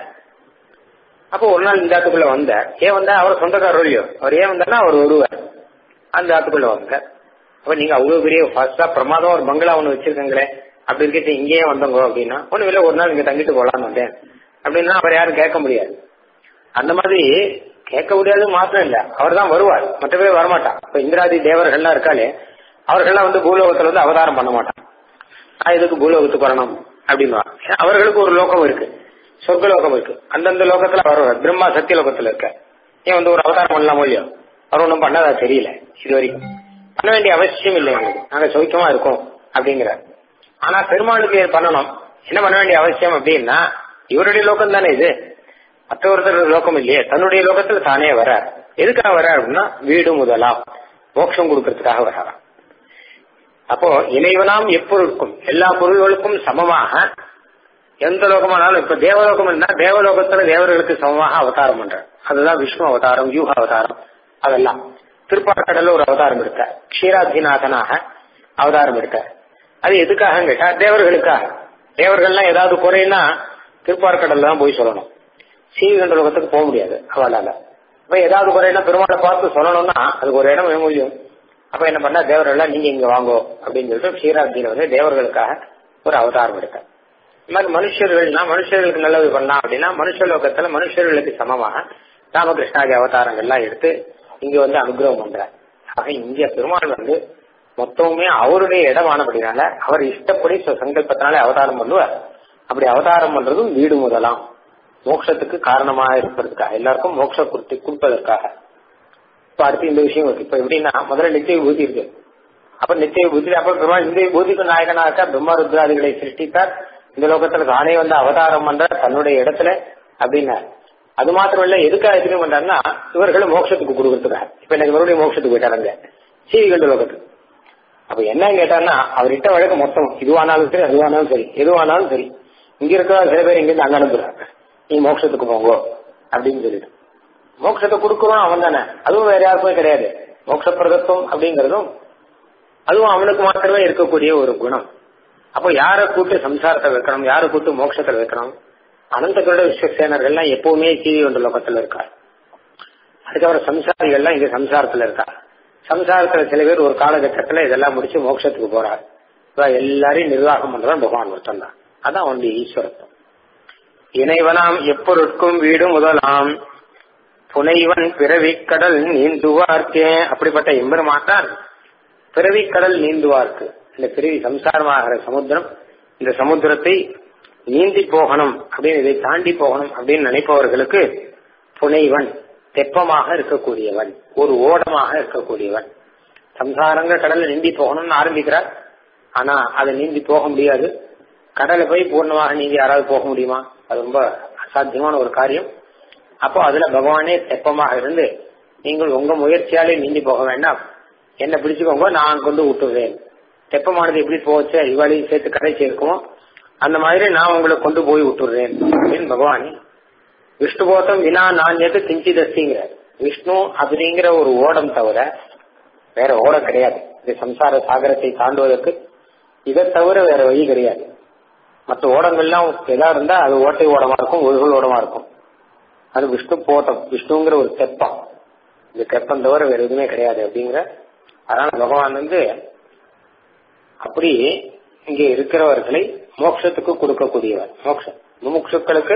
அப்போ ஒரு நாள் இந்த ஆத்துக்குள்ள வந்த ஏன் வந்தா அவர் சொந்தக்காரர் இல்லையோ அவர் ஏன் வந்தாருன்னா அவர் வருவார் அந்த ஆத்துக்குள்ள வந்த அப்ப நீங்க அவ்வளவு பெரிய ஃபர்ஸ்டா பிரமாதம் ஒரு பங்களா ஒண்ணு வச்சிருக்கீங்களே அப்படி இருக்கிட்டு இங்கேயே வந்தவங்க அப்படின்னா ஒண்ணு இல்ல ஒரு நாள் இங்க தங்கிட்டு போலான்னு வந்தேன் அப்படின்னா அவர் யாரும் கேட்க முடியாது அந்த மாதிரி கேட்க முடியாது மாத்திரம் இல்ல அவர் தான் வருவார் மற்ற பேர் வரமாட்டான் இப்ப இந்திராதி தேவர்கள்லாம் இருக்காளே அவர்கள்லாம் வந்து பூலோகத்துல வந்து அவதாரம் பண்ண மாட்டான் நான் இதுக்கு பூலோகத்துக்கு வரணும் அப்படின்வா அவர்களுக்கு ஒரு லோகம் இருக்கு சொர்க்க லோகம் இருக்கு அந்தந்த லோகத்துல அவர் பிரம்மா சத்திய லோகத்துல இருக்க ஏன் வந்து ஒரு அவதாரம் பண்ணலாம் இல்லையோ அவர் ஒன்றும் பண்ணதா தெரியல இது வரைக்கும் பண்ண வேண்டிய அவசியம் இல்லை எங்களுக்கு நாங்க சௌக்கியமா இருக்கோம் அப்படிங்கிறார் ஆனா பெருமாளுக்கு பண்ணணும் என்ன பண்ண வேண்டிய அவசியம் அப்படின்னா இவருடைய லோகம் தானே இது மற்றொருத்தர் லோகம் இல்லையே தன்னுடைய லோகத்துல தானே வர எதுக்காக வர அப்படின்னா வீடு முதலாம் மோட்சம் கொடுக்கறதுக்காக வராராம் அப்போ இறைவனாம் எப்பொருளுக்கும் எல்லா பொருள்களுக்கும் சமமாக எந்த லோகமானாலும் இப்ப தேவலோகம் இருந்தா தேவலோகத்துல தேவர்களுக்கு சமமாக அவதாரம் பண்ற அதுதான் விஷ்ணு அவதாரம் யூக அவதாரம் அதெல்லாம் திருப்பாக்கடல்ல ஒரு அவதாரம் இருக்க க்ஷீராதிநாதனாக அவதாரம் இருக்க அது எதுக்காக கேட்டா தேவர்களுக்காக தேவர்கள்லாம் ஏதாவது குறைன்னா திருப்பார்கடல்ல தான் போய் சொல்லணும் சீவிகண்ட லோகத்துக்கு போக முடியாது அவளால இப்ப ஏதாவது குறைன்னா பெருமாளை பார்த்து சொல்லணும்னா அதுக்கு ஒரு இடம் வேணும் முடியும் அப்ப என்ன பண்ணா தேவர்கள்லாம் நீங்க இங்க வாங்கோ அப்படின்னு சொல்லிட்டு க்ஷீராப்தியில வந்து தேவர்களுக்காக ஒரு அவதாரம் எடுக்க இந்த மாதிரி மனுஷர்கள்னா மனுஷர்களுக்கு நல்லது பண்ணலாம் அப்படின்னா மனுஷ லோகத்துல மனுஷர்களுக்கு சமமாக ராமகிருஷ்ணாதி அவதாரங்கள்லாம் எடுத்து இங்க வந்து அனுகிரகம் பண்றார் ஆக இங்க பெருமாள் வந்து மொத்தமுமே அவருடைய இடமானபடினால அவர் இஷ்டப்படி சங்கல்பத்தினாலே அவதாரம் பண்ணுவார் அப்படி அவதாரம் பண்றதும் வீடு முதலாம் மோட்சத்துக்கு காரணமாக இருப்பதற்காக எல்லாருக்கும் மோட்ச கொடுத்து கொடுப்பதற்காக இப்ப அடுத்து இந்த விஷயம் இருக்கு இப்ப எப்படின்னா முதல்ல நித்திய பூதி இருக்கு அப்ப நித்திய பூதி அப்ப பெருமாள் இந்த பூதிக்கு நாயகனாக பிரம்மருத்ராதிகளை சிருஷ்டித்தார் இந்த லோகத்துல தானே வந்து அவதாரம் பண்ற தன்னுடைய இடத்துல அப்படின்னார் அது மாத்திரம் இல்ல எதுக்காக எதுக்கு பண்றாருன்னா இவர்களும் மோட்சத்துக்கு கொடுக்கறதுக்காக இப்ப எனக்கு மறுபடியும் மோட்சத்துக்கு போயிட்டாருங்க சீவிகண்ட லோகத்துக்கு அப்ப என்ன கேட்டாருன்னா அவர் இட்ட வழக்கு மொத்தம் இதுவானாலும் சரி அதுவானாலும் சரி எதுவானாலும் சரி இங்க இருக்கிற சில பேர் இங்கிருந்து அங்க அனுப்புறாங்க நீ மோட்சத்துக்கு போங்கோ அப்படின்னு சொல்லிட்டு மோட்சத்தை கொடுக்கறோம் அவன் தானே அதுவும் வேற யாருக்குமே கிடையாது மோட்ச பிரதத்துவம் அப்படிங்கறதும் அதுவும் அவனுக்கு மாத்திரமே இருக்கக்கூடிய ஒரு குணம் அப்போ யாரை கூட்டு சம்சாரத்தை வைக்கணும் யாரை கூட்டு மோட்சத்தில் வைக்கணும் அனந்த கருட விஸ்வசேனர்கள்லாம் எப்பவுமே சீவி ஒன்று லோகத்துல இருக்கார் அதுக்கப்புறம் சம்சாரிகள்லாம் இங்க சம்சாரத்துல இருக்கா சம்சாரத்துல சில பேர் ஒரு காலகட்டத்துல இதெல்லாம் முடிச்சு மோட்சத்துக்கு போறார் எல்லாரையும் நிர்வாகம் பண்றவன் பகவான் ஒருத்தன் தான் அதான் அவனுடைய ஈஸ்வரத்துவம் இணைவனாம் எப்பொருட்கும் வீடு முதலாம் புனைவன் பிறவிக்கடல் நீந்துவார்க்கே அப்படிப்பட்ட எம்பெருமாட்டார் பிறவிக்கடல் நீந்துவார்க்கு இந்த பிறவி சம்சாரமாகிற சமுத்திரம் இந்த சமுத்திரத்தை நீந்தி போகணும் அப்படின்னு இதை தாண்டி போகணும் அப்படின்னு நினைப்பவர்களுக்கு புனைவன் தெப்பமாக இருக்கக்கூடியவன் ஒரு ஓடமாக இருக்கக்கூடியவன் சம்சாரங்கிற கடல்ல நீந்தி போகணும்னு ஆரம்பிக்கிறார் ஆனா அதை நீந்தி போக முடியாது கடலை போய் பூர்ணமாக நீந்தி யாராவது போக முடியுமா அது ரொம்ப அசாத்தியமான ஒரு காரியம் அப்போ அதுல பகவானே தெப்பமாக இருந்து நீங்கள் உங்க முயற்சியாலே நீந்தி போக வேண்டாம் என்ன பிடிச்சுக்கோங்க நான் கொண்டு விட்டுறேன் தெப்பமானது எப்படி போச்சு இவாளையும் சேர்த்து கடை சேர்க்குமோ அந்த மாதிரி நான் உங்களை கொண்டு போய் விட்டுறேன் அப்படின்னு பகவான் விஷ்ணுபோத்தம் வினா நான்யது கிஞ்சிதஸ்திங்கிற விஷ்ணு அப்படிங்கிற ஒரு ஓடம் தவிர வேற ஓடம் கிடையாது இந்த சம்சார சாகரத்தை தாண்டுவதற்கு இதை தவிர வேற வழி கிடையாது மற்ற ஓடங்கள்லாம் எதா இருந்தா அது ஓட்டை ஓடமா இருக்கும் ஒழுகல் ஓடமா இருக்கும் அது விஷ்ணு போட்டம் விஷ்ணுங்கிற ஒரு தெப்பம் இந்த தெப்பம் தவிர வேற எதுவுமே கிடையாது அப்படிங்கிற அதனால பகவான் வந்து அப்படி இங்கே இருக்கிறவர்களை மோட்சத்துக்கு கொடுக்கக்கூடியவர் மோட்சம் முமுட்சுக்களுக்கு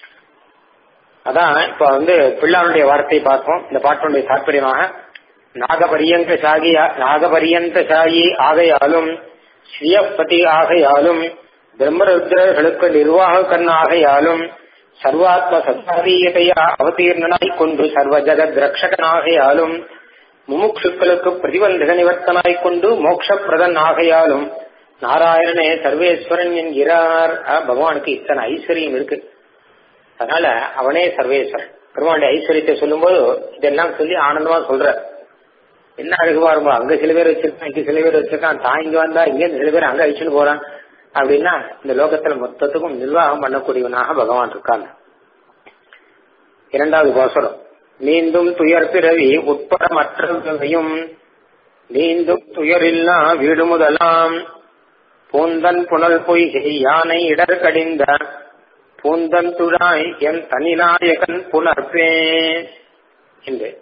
அதான் இப்ப வந்து பிள்ளானுடைய வார்த்தையை பார்ப்போம் இந்த பாட்டினுடைய தாற்பயமாக நாகபரியந்த சாகி நாகபரியந்த சாயி ஆகையாலும் ஸ்ரீயப்பதி ஆகையாலும் பிரம்மருத்ரர்களுக்கு நிர்வாக கண் ஆகையாலும் சர்வாத்ம சத்தாதீயதையா அவதீர்ணனாய் கொண்டு சர்வ ஜகத் ரக்ஷகனாகையாலும் முமுட்சுக்களுக்கு பிரதிபந்தக நிவர்த்தனாய் கொண்டு மோட்சப்பிரதன் ஆகையாலும் நாராயணனே சர்வேஸ்வரன் என்கிறார் பகவானுக்கு இத்தனை ஐஸ்வர்யம் இருக்கு அதனால அவனே சர்வேஸ்வரன் பெருமானுடைய ஐஸ்வர்யத்தை சொல்லும்போது இதெல்லாம் சொல்லி ஆனந்தமா சொல்ற என்ன அழகு பாருங்க அங்க சில பேர் வச்சிருக்கான் இங்க சில பேர் வச்சிருக்கான் தான் இங்க வந்தா இங்க சில பேர் அங்க அழிச்சுட்டு போறான் அப்படின்னா இந்த லோகத்துல மொத்தத்துக்கும் நிர்வாகம் பண்ணக்கூடியவனாக பகவான் இருக்காங்க இரண்டாவது கோசரம் நீந்தும் துயர் பிறவி உட்பட மற்றவையும் நீந்தும் துயரில்லா வீடு முதலாம் பூந்தன் புனல் பொய்கை யானை இடர் கடிந்த பூந்தன் துழாய் என் தனிநாயகன் புனர்பே என்று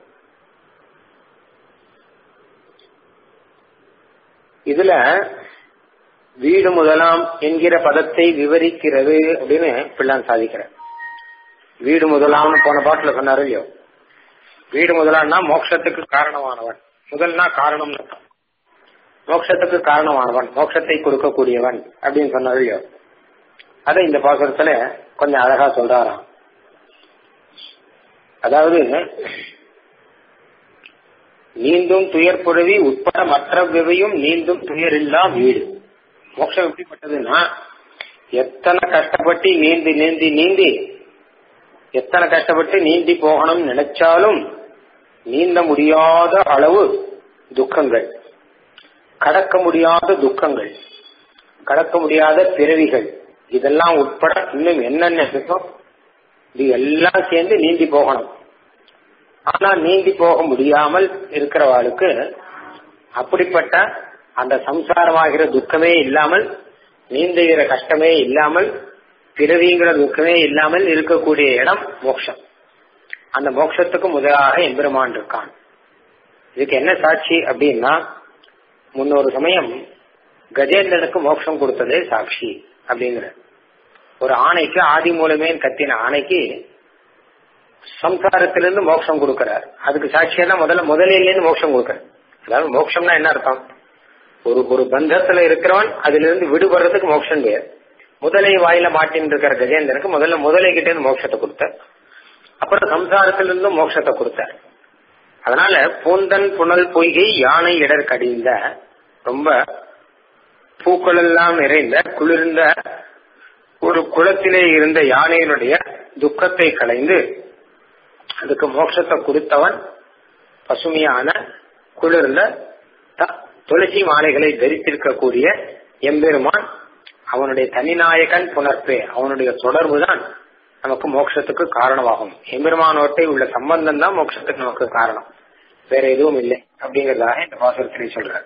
இதுல வீடு முதலாம் என்கிற பதத்தை விவரிக்கிறது அப்படின்னு பிள்ளான் சாதிக்கிறார் வீடு முதலாம்னு போன பாட்டுல சொன்னாரு இல்லையோ வீடு முதலாம்னா மோட்சத்துக்கு காரணமானவன் முதல்னா காரணம் மோட்சத்துக்கு காரணமானவன் மோட்சத்தை கொடுக்கக்கூடியவன் அப்படின்னு சொன்னாரு இல்லையோ அதை இந்த பாசுரத்துல கொஞ்சம் அழகா சொல்றாராம் அதாவது நீந்தும் துயர் புழுவி உட்பட மற்றவையும் நீந்தும் துயரில்லா வீடு மோட்சம் எப்படிப்பட்டதுன்னா எத்தனை கஷ்டப்பட்டு நீந்தி நீந்தி நீந்தி எத்தனை கஷ்டப்பட்டு நீந்தி போகணும்னு நினைச்சாலும் நீந்த முடியாத அளவு துக்கங்கள் கடக்க முடியாத துக்கங்கள் கடக்க முடியாத பிறவிகள் இதெல்லாம் உட்பட இன்னும் என்னென்ன இருக்கோ இது எல்லாம் சேர்ந்து நீந்தி போகணும் ஆனா நீந்தி போக முடியாமல் இருக்கிறவாளுக்கு அப்படிப்பட்ட அந்த சம்சாரமாகிற துக்கமே இல்லாமல் நீந்துகிற கஷ்டமே இல்லாமல் பிறவிங்கிற துக்கமே இல்லாமல் இருக்கக்கூடிய இடம் மோட்சம் அந்த மோட்சத்துக்கு முதலாக எம்பெருமான் இருக்கான் இதுக்கு என்ன சாட்சி அப்படின்னா முன்னொரு சமயம் கஜேந்திரனுக்கு மோட்சம் கொடுத்ததே சாட்சி அப்படிங்கிற ஒரு ஆணைக்கு ஆதி மூலமே கத்தின ஆணைக்கு சம்சாரத்திலிருந்து மோட்சம் கொடுக்கிறார் அதுக்கு சாட்சியா தான் முதல்ல முதலிலேருந்து மோட்சம் கொடுக்கிறார் அதாவது மோட்சம்னா என்ன அர்த்தம் ஒரு ஒரு பந்தத்துல இருக்கிறவன் அதுல இருந்து விடுபடுறதுக்கு மோட்சம் பேர் முதலை வாயில மாட்டின்னு இருக்கிற கஜேந்திரனுக்கு முதல்ல முதலை கிட்ட இருந்து மோட்சத்தை கொடுத்தார் அப்புறம் சம்சாரத்திலிருந்து மோட்சத்தை கொடுத்தார் அதனால பூந்தன் புனல் பொய்கை யானை இடர் கடிந்த ரொம்ப பூக்கள் எல்லாம் நிறைந்த குளிர்ந்த ஒரு குளத்திலே இருந்த யானையினுடைய துக்கத்தை களைந்து அதுக்கு மோட்சத்தை கொடுத்தவன் பசுமையான குளிர்ந்த துளசி மாலைகளை தரித்திருக்கக்கூடிய எம்பெருமான் அவனுடைய தனிநாயகன் புனர்ப்பே அவனுடைய தொடர்பு தான் நமக்கு மோட்சத்துக்கு காரணமாகும் எம்பெருமானோட்டை உள்ள சம்பந்தம் தான் மோட்சத்துக்கு நமக்கு காரணம் வேற எதுவும் இல்லை அப்படிங்கறதாக இந்த பாசுரத்திலே சொல்ற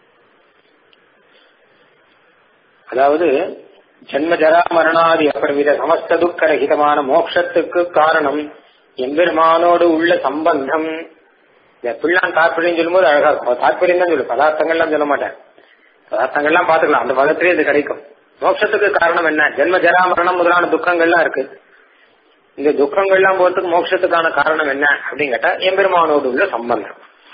அதாவது ஜன்ம ஜரா மரணாதி அப்பிரவித சமஸ்த துக்க ரகிதமான மோட்சத்துக்கு காரணம் எம்பெருமானோடு உள்ள சம்பந்தம் இந்த பிள்ளான் தாற்பயம் சொல்லும்போது அழகா இருக்கும் தாற்பயம் தான் சொல்லு பதார்த்தங்கள்லாம் சொல்ல மாட்டேன் பதார்த்தங்கள்லாம் பாத்துக்கலாம் அந்த பதத்திலே இது கிடைக்கும் மோட்சத்துக்கு காரணம் என்ன ஜென்ம ஜரா மரணம் முதலான துக்கங்கள்லாம் இருக்கு இந்த துக்கங்கள்லாம் போறதுக்கு மோட்சத்துக்கான காரணம் என்ன அப்படின்னு கேட்டா எம்பெருமானோடு உள்ள சம்பந்தம்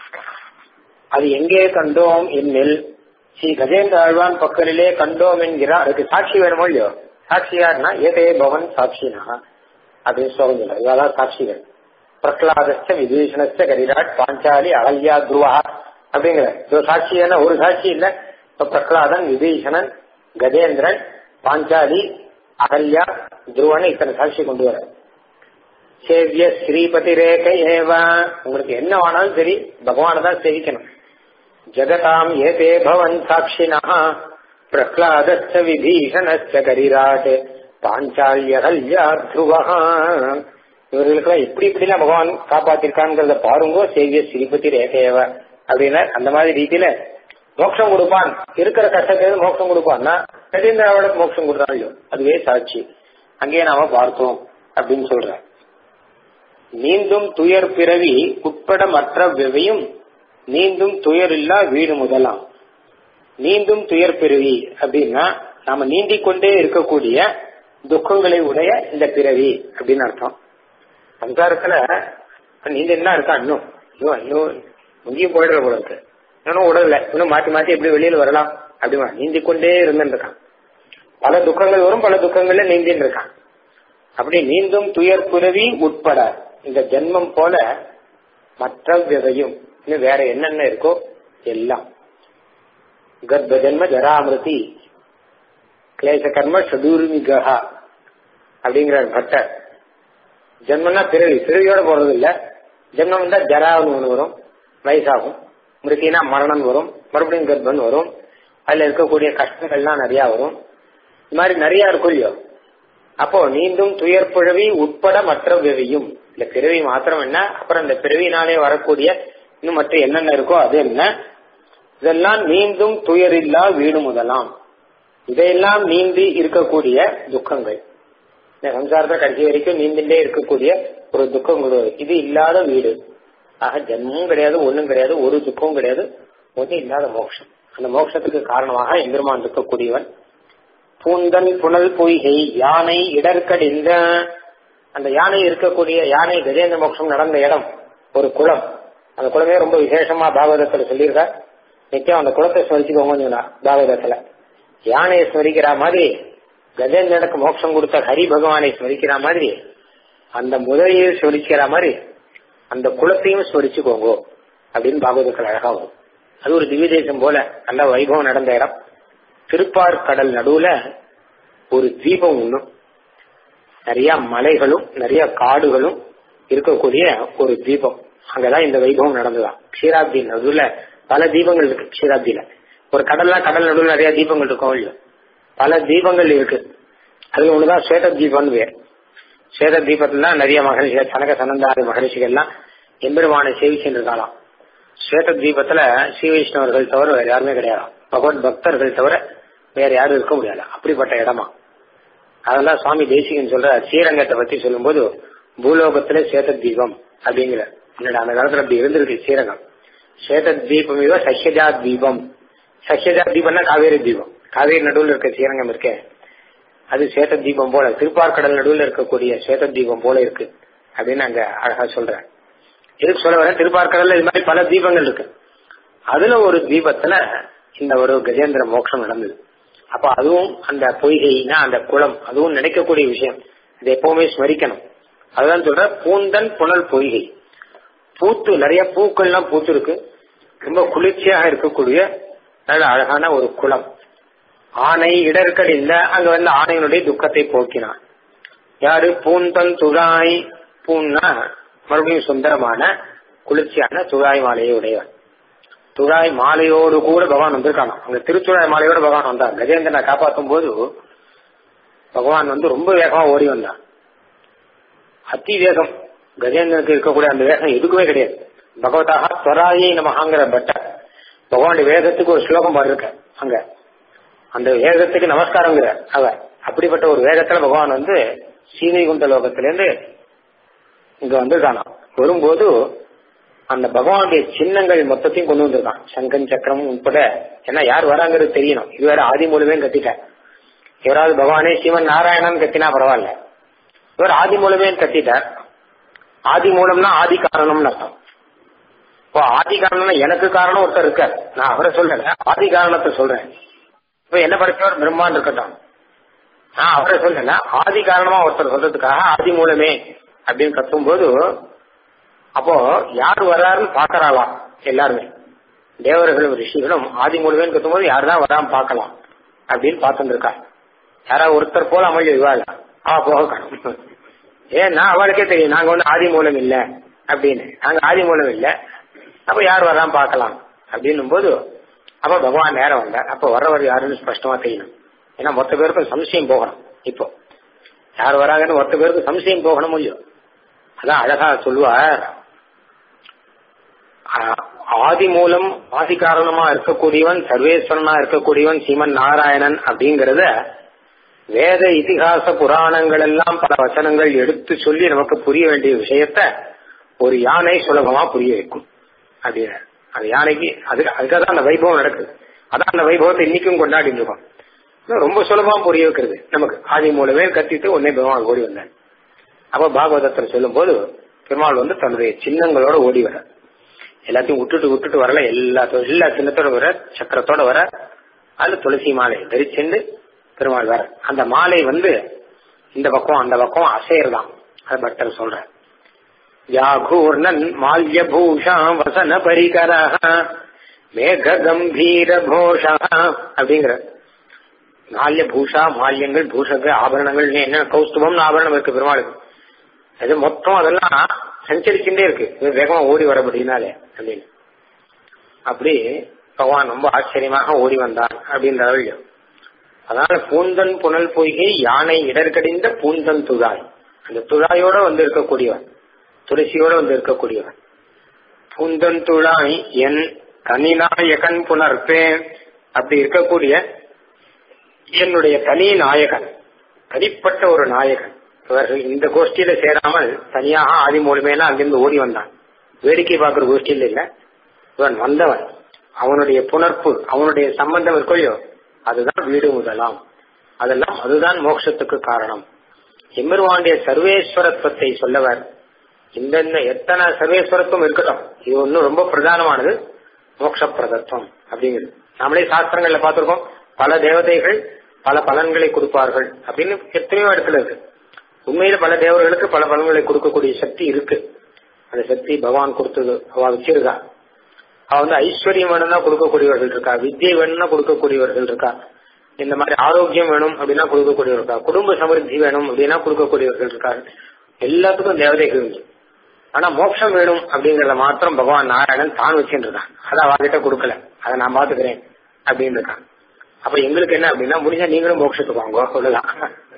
அது எங்கே கண்டோம் என்னில் ஸ்ரீ கஜேந்திர ஆழ்வான் பக்கலிலே கண்டோம் என்கிறார் அதுக்கு சாட்சி வேணுமோ இல்லையோ சாட்சி யாருன்னா ஏதே பவன் சாட்சினா அப்படின்னு ஸ்லோகம் சொல்றாரு இவாதான் சாட்சிகள் பிரகலாதஸ்த விபீஷணஸ்த கரிராட் பாஞ்சாலி அகல்யா துருவா அப்படிங்கிற இது சாட்சி என்ன ஒரு சாட்சி இல்ல இப்ப பிரகலாதன் விபீஷணன் கஜேந்திரன் பாஞ்சாலி அகல்யா துருவன் இத்தனை சாட்சி கொண்டு வர சேவிய ஸ்ரீபதி ரேக ஏவ உங்களுக்கு என்ன வேணாலும் சரி பகவான தான் சேவிக்கணும் ஜகதாம் ஏதே பவன் சாட்சினா பிரகலாதஸ்த விபீஷணஸ்த கரிராட் பாஞ்சாலியகல்யா துருவா இவர்களுக்கெல்லாம் எப்படி இப்படிலாம் பகவான் காப்பாத்திருக்காங்கிறத பாருங்கோ சேவிய ஸ்ரீபதி ரேகையவ அப்படின்னா அந்த மாதிரி ரீதியில மோட்சம் கொடுப்பான் இருக்கிற கஷ்டத்திலிருந்து மோட்சம் கொடுப்பான்னா கஜேந்திராவோட மோட்சம் கொடுத்தாலும் அதுவே சாட்சி அங்கேயே நாம பார்த்தோம் அப்படின்னு சொல்ற நீந்தும் துயர் பிறவி உட்பட மற்ற விவையும் நீந்தும் துயர் இல்லா வீடு முதலாம் நீந்தும் துயர் பிறவி அப்படின்னா நாம நீந்திக் கொண்டே இருக்கக்கூடிய துக்கங்களை உடைய இந்த பிறவி அப்படின்னு அர்த்தம் சம்சாரத்துல நீங்க என்ன இருக்கா இன்னும் இன்னும் இன்னும் முங்கியும் போயிடுற போல இருக்கு இன்னும் உடல இன்னும் மாத்தி மாத்தி எப்படி வெளியில வரலாம் அப்படிமா நீந்தி கொண்டே இருந்துருக்கான் பல துக்கங்கள் வரும் பல துக்கங்கள்ல நீந்தின்னு இருக்கான் அப்படி நீந்தும் துயர் புரவி உட்பட இந்த ஜென்மம் போல மற்ற விதையும் இன்னும் வேற என்னென்ன இருக்கோ எல்லாம் கர்ப்ப ஜென்ம ஜராமிருதி கிளேச கர்ம சதுர்மிகா அப்படிங்கிற பட்டர் ஜென்மம்னா பிறவி பிறவியோட போறது இல்ல ஜென்மம் தான் ஜரான்னு ஒண்ணு வரும் வயசாகும் மிருத்தினா மரணம் வரும் மறுபடியும் கர்ப்பம் வரும் அதுல இருக்கக்கூடிய கஷ்டங்கள்லாம் நிறைய வரும் இது மாதிரி நிறைய இருக்கும் இல்லையோ அப்போ நீந்தும் துயர் பிறவி உட்பட மற்ற பிறவியும் இந்த பிறவி மாத்திரம் என்ன அப்புறம் இந்த பிறவினாலே வரக்கூடிய இன்னும் மற்ற என்னென்ன இருக்கோ அது என்ன இதெல்லாம் நீந்தும் துயரில்லா வீடு முதலாம் இதையெல்லாம் நீந்தி இருக்கக்கூடிய துக்கங்கள் இந்த சம்சாரத்தை கடைசி வரைக்கும் நீந்திண்டே இருக்கக்கூடிய ஒரு துக்கம் இது இல்லாத வீடு ஆக ஜன்மமும் கிடையாது ஒண்ணும் கிடையாது ஒரு துக்கமும் கிடையாது ஒன்றும் இல்லாத மோட்சம் அந்த மோட்சத்துக்கு காரணமாக எம்பெருமான் இருக்கக்கூடியவன் பூந்தன் புனல் பொய்கை யானை இடர்கடிந்த அந்த யானை இருக்கக்கூடிய யானை கஜேந்திர மோட்சம் நடந்த இடம் ஒரு குளம் அந்த குளமே ரொம்ப விசேஷமா பாகவதத்துல சொல்லியிருக்கார் நிச்சயம் அந்த குளத்தை ஸ்மரிச்சுக்கோங்க பாகவதத்துல யானையை ஸ்மரிக்கிற மாதிரி கஜேந்திரனுக்கு மோட்சம் கொடுத்த ஹரி பகவானை ஸ்மரிக்கிற மாதிரி அந்த முதலையை ஸ்மரிக்கிற மாதிரி அந்த குளத்தையும் ஸ்மரிச்சுக்கோங்க அப்படின்னு பாகவதத்தில் அழகா வரும் அது ஒரு திவ்ய தேசம் போல நல்ல வைபவம் நடந்த இடம் திருப்பார்கடல் நடுவுல ஒரு தீபம் ஒண்ணும் நிறைய மலைகளும் நிறைய காடுகளும் இருக்கக்கூடிய ஒரு தீபம் அங்கதான் இந்த வைபவம் நடந்ததான் க்ஷீராப்தி நடுவுல பல தீபங்கள் இருக்கு க்ஷீராப்தியில ஒரு கடல்ல கடல் நடுவில் நிறைய தீபங்கள் இருக்கும் இல்லையோ பல தீபங்கள் இருக்கு அதுல ஒண்ணுதான் ஸ்வேத தீபம்னு பேர் ஸ்வேத தீபத்துல நிறைய மகரிஷிகள் சனக சனந்தாதி மகரிஷிகள்லாம் எம்பெருமானை சேவிச்சுட்டு இருக்காளாம் ஸ்வேத தீபத்துல ஸ்ரீ வைஷ்ணவர்கள் தவிர வேற யாருமே கிடையாது பகவத் பக்தர்கள் தவிர வேற யாரும் இருக்க முடியாது அப்படிப்பட்ட இடமா அதெல்லாம் சுவாமி தேசிகன் சொல்ற ஸ்ரீரங்கத்தை பத்தி சொல்லும்போது பூலோகத்துல சேத தீபம் அப்படிங்கிற முன்னாடி அந்த காலத்துல அப்படி இருந்திருக்கு ஸ்ரீரங்கம் சேத தீபம் இவ சஹ்யஜா தீபம் சஹ்யஜா தீபம்னா காவேரி தீபம் காவேரி நடுவில் இருக்க ஸ்ரீரங்கம் இருக்கே அது சேத தீபம் போல திருப்பார்கடல் நடுவில் இருக்கக்கூடிய சேத தீபம் போல இருக்கு அப்படின்னு அங்க அழகா சொல்றேன் எதுக்கு சொல்ல வரேன் திருப்பார்கடல்ல இது மாதிரி பல தீபங்கள் இருக்கு அதுல ஒரு தீபத்துல இந்த ஒரு கஜேந்திர மோட்சம் நடந்தது அப்ப அதுவும் அந்த பொய்கைனா அந்த குளம் அதுவும் நினைக்கக்கூடிய விஷயம் இது எப்பவுமே ஸ்மரிக்கணும் அதுதான் சொல்ற பூந்தன் புனல் பொய்கை பூத்து நிறைய பூக்கள்லாம் பூத்து இருக்கு ரொம்ப குளிர்ச்சியாக இருக்கக்கூடிய நல்ல அழகான ஒரு குளம் ஆனை இடர்கள் இல்ல அங்க வந்து ஆணையினுடைய துக்கத்தை போக்கினான் யாரு பூந்தன் துழாய் பூன்னா மறுபடியும் சுந்தரமான குளிர்ச்சியான துழாய் மாலையை உடையவன் துழாய் மாலையோடு கூட பகவான் வந்திருக்கானோ அங்க திருத்துழாய் மாலையோட பகவான் வந்தான் கஜேந்திரனை காப்பாற்றும் போது பகவான் வந்து ரொம்ப வேகமா ஓடி வந்தான் அதி வேகம் கஜேந்திரனுக்கு இருக்கக்கூடிய அந்த வேகம் எதுக்குமே கிடையாது பகவதாக ஸ்வராயை நமகாங்கிற பட்ட பகவானுடைய வேகத்துக்கு ஒரு ஸ்லோகம் பாடிருக்க அங்க அந்த வேகத்துக்கு நமஸ்காரங்கிற அவ அப்படிப்பட்ட ஒரு வேகத்துல பகவான் வந்து சீதைகுண்ட லோகத்திலிருந்து இங்க வந்திருக்கானா வரும்போது அந்த பகவானுடைய சின்னங்கள் மொத்தத்தையும் கொண்டு வந்திருக்கான் சங்கன் சக்கரம் உட்பட ஏன்னா யார் வராங்கிறது தெரியணும் இது வேற ஆதி மூலமே கத்திட்டேன் இவராவது பகவானே சிவன் நாராயணன் கத்தினா பரவாயில்ல இவர் ஆதி மூலமே கத்திட்டார் ஆதி மூலம்னா ஆதி காரணம்னு அர்த்தம் இப்போ ஆதி காரணம்னா எனக்கு காரணம் ஒருத்தர் இருக்கார் நான் அவரை சொல்லல ஆதி காரணத்தை சொல்றேன் இப்ப என்ன படிச்சவர் பிரம்மான் இருக்கட்டும் நான் அவரை சொல்லல ஆதி காரணமா ஒருத்தர் சொல்றதுக்காக ஆதி மூலமே அப்படின்னு கத்தும் போது அப்போ யார் வர்றாருன்னு பாக்கறாளாம் எல்லாருமே தேவர்களும் ரிஷிகளும் ஆதி மூலமே கத்தும் போது யார் தான் வராம பார்க்கலாம் அப்படின்னு பார்த்துருக்கா யாராவது ஒருத்தர் போல அமல் இவாள் அவ போக காணும் ஏன்னா அவளுக்கே தெரியும் நாங்க வந்து ஆதி மூலம் இல்ல அப்படின்னு நாங்க ஆதி மூலம் இல்ல அப்ப யார் வராம பார்க்கலாம் அப்படின்னும் போது அப்ப பகவான் நேரம் வந்தார் அப்ப வர்றவர் யாருன்னு ஸ்பஷ்டமா தெரியணும் ஏன்னா மொத்த பேருக்கும் சம்சயம் போகணும் இப்போ யார் வராங்கன்னு மொத்த பேருக்கும் சம்சயம் போகணும் இல்லையோ அதான் அழகா சொல்லுவார் ஆதி மூலம் ஆதி காரணமா இருக்கக்கூடியவன் சர்வேஸ்வரனா இருக்கக்கூடியவன் சீமன் நாராயணன் அப்படிங்கறத வேத இதிகாச புராணங்கள் எல்லாம் பல வச்சனங்கள் எடுத்து சொல்லி நமக்கு புரிய வேண்டிய விஷயத்த ஒரு யானை சுலபமா புரிய வைக்கும் அப்படின்னு அந்த யானைக்கு அதுக்கு அதுக்காக தான் அந்த வைபவம் நடக்குது அதான் அந்த வைபவத்தை இன்னைக்கும் கொண்டாடிட்டு இருக்கோம் ரொம்ப சுலபமா புரிய வைக்கிறது நமக்கு ஆதி மூலமே கத்திட்டு உடனே பெருமாள் ஓடி வந்தார் அப்ப பாகவதத்தில் சொல்லும் போது பெருமாள் வந்து தன்னுடைய சின்னங்களோட ஓடி வர எல்லாத்தையும் விட்டுட்டு விட்டுட்டு வரல எல்லா எல்லா சின்னத்தோட வர சக்கரத்தோட வர அதுல துளசி மாலை தரிச்சுண்டு பெருமாள் வர அந்த மாலை வந்து இந்த பக்கம் அந்த பக்கம் அசையறதான் அது பட்டர் சொல்ற யாகூர்ணன் மால்ய பூஷா வசன பரிகர மேக கம்பீர கோஷா அப்படிங்கிற மால்ய பூஷா மால்யங்கள் பூஷங்கள் ஆபரணங்கள் என்ன கௌஸ்துபம் ஆபரணம் இருக்கு பெருமாளுக்கு அது மொத்தம் அதெல்லாம் சஞ்சரிச்சுட்டே இருக்கு வேகமா ஓடி வர அப்படின்னாலே அப்படின்னு அப்படி பகவான் ரொம்ப ஆச்சரியமாக ஓடி வந்தான் அப்படின்ற வழியும் அதனால பூந்தன் புனல் பொய்கை யானை இடர்கடிந்த பூந்தன் துழாய் அந்த துழாயோட வந்து இருக்கக்கூடியவன் துளசியோட வந்து இருக்கக்கூடியவன் பூந்தன் துழாய் என் தனிநாயகன் புனர்பே அப்படி இருக்கக்கூடிய என்னுடைய தனி நாயகன் தனிப்பட்ட ஒரு நாயகன் இவர்கள் இந்த கோஷ்டியில சேராமல் தனியாக ஆதி மூலமேல அங்கிருந்து ஓடி வந்தான் வேடிக்கை பார்க்கிற கோஷ்டியில் இல்ல இவன் வந்தவன் அவனுடைய புணர்ப்பு அவனுடைய சம்பந்தம் இருக்கொள்ளையோ அதுதான் வீடு முதலாம் அதெல்லாம் அதுதான் மோட்சத்துக்கு காரணம் எம்பெருவாண்டிய சர்வேஸ்வரத்துவத்தை சொல்லவர் இந்த எத்தனை சர்வேஸ்வரத்துவம் இருக்கட்டும் இது ஒன்னும் ரொம்ப பிரதானமானது மோட்ச பிரதத்துவம் அப்படிங்கிறது நம்மளே சாஸ்திரங்கள்ல பார்த்திருக்கோம் பல தேவதைகள் பல பலன்களை கொடுப்பார்கள் அப்படின்னு எத்தனையோ இடத்துல இருக்கு உண்மையில பல தேவர்களுக்கு பல பலன்களை கொடுக்கக்கூடிய சக்தி இருக்கு அந்த சக்தி பகவான் கொடுத்தது அவ வச்சிருக்கா அவ வந்து ஐஸ்வர்யம் வேணும்னா கொடுக்கக்கூடியவர்கள் இருக்கா வித்தியை வேணும்னா கொடுக்கக்கூடியவர்கள் இருக்கா இந்த மாதிரி ஆரோக்கியம் வேணும் அப்படின்னா கொடுக்கக்கூடியவர் இருக்கா குடும்ப சமருத்தி வேணும் அப்படின்னா கொடுக்கக்கூடியவர்கள் இருக்காரு எல்லாத்துக்கும் தேவதைகள் உண்டு ஆனா மோட்சம் வேணும் அப்படிங்கறத மாத்திரம் பகவான் நாராயணன் தான் வச்சுட்டு இருக்கான் அதை அவகிட்ட கொடுக்கல அதை நான் பாத்துக்கிறேன் அப்படின்னு இருக்கான் அப்ப எங்களுக்கு என்ன அப்படின்னா முடிஞ்சா நீங்களும் மோட்சத்துக்கு வாங்க அவ்வளவுதான்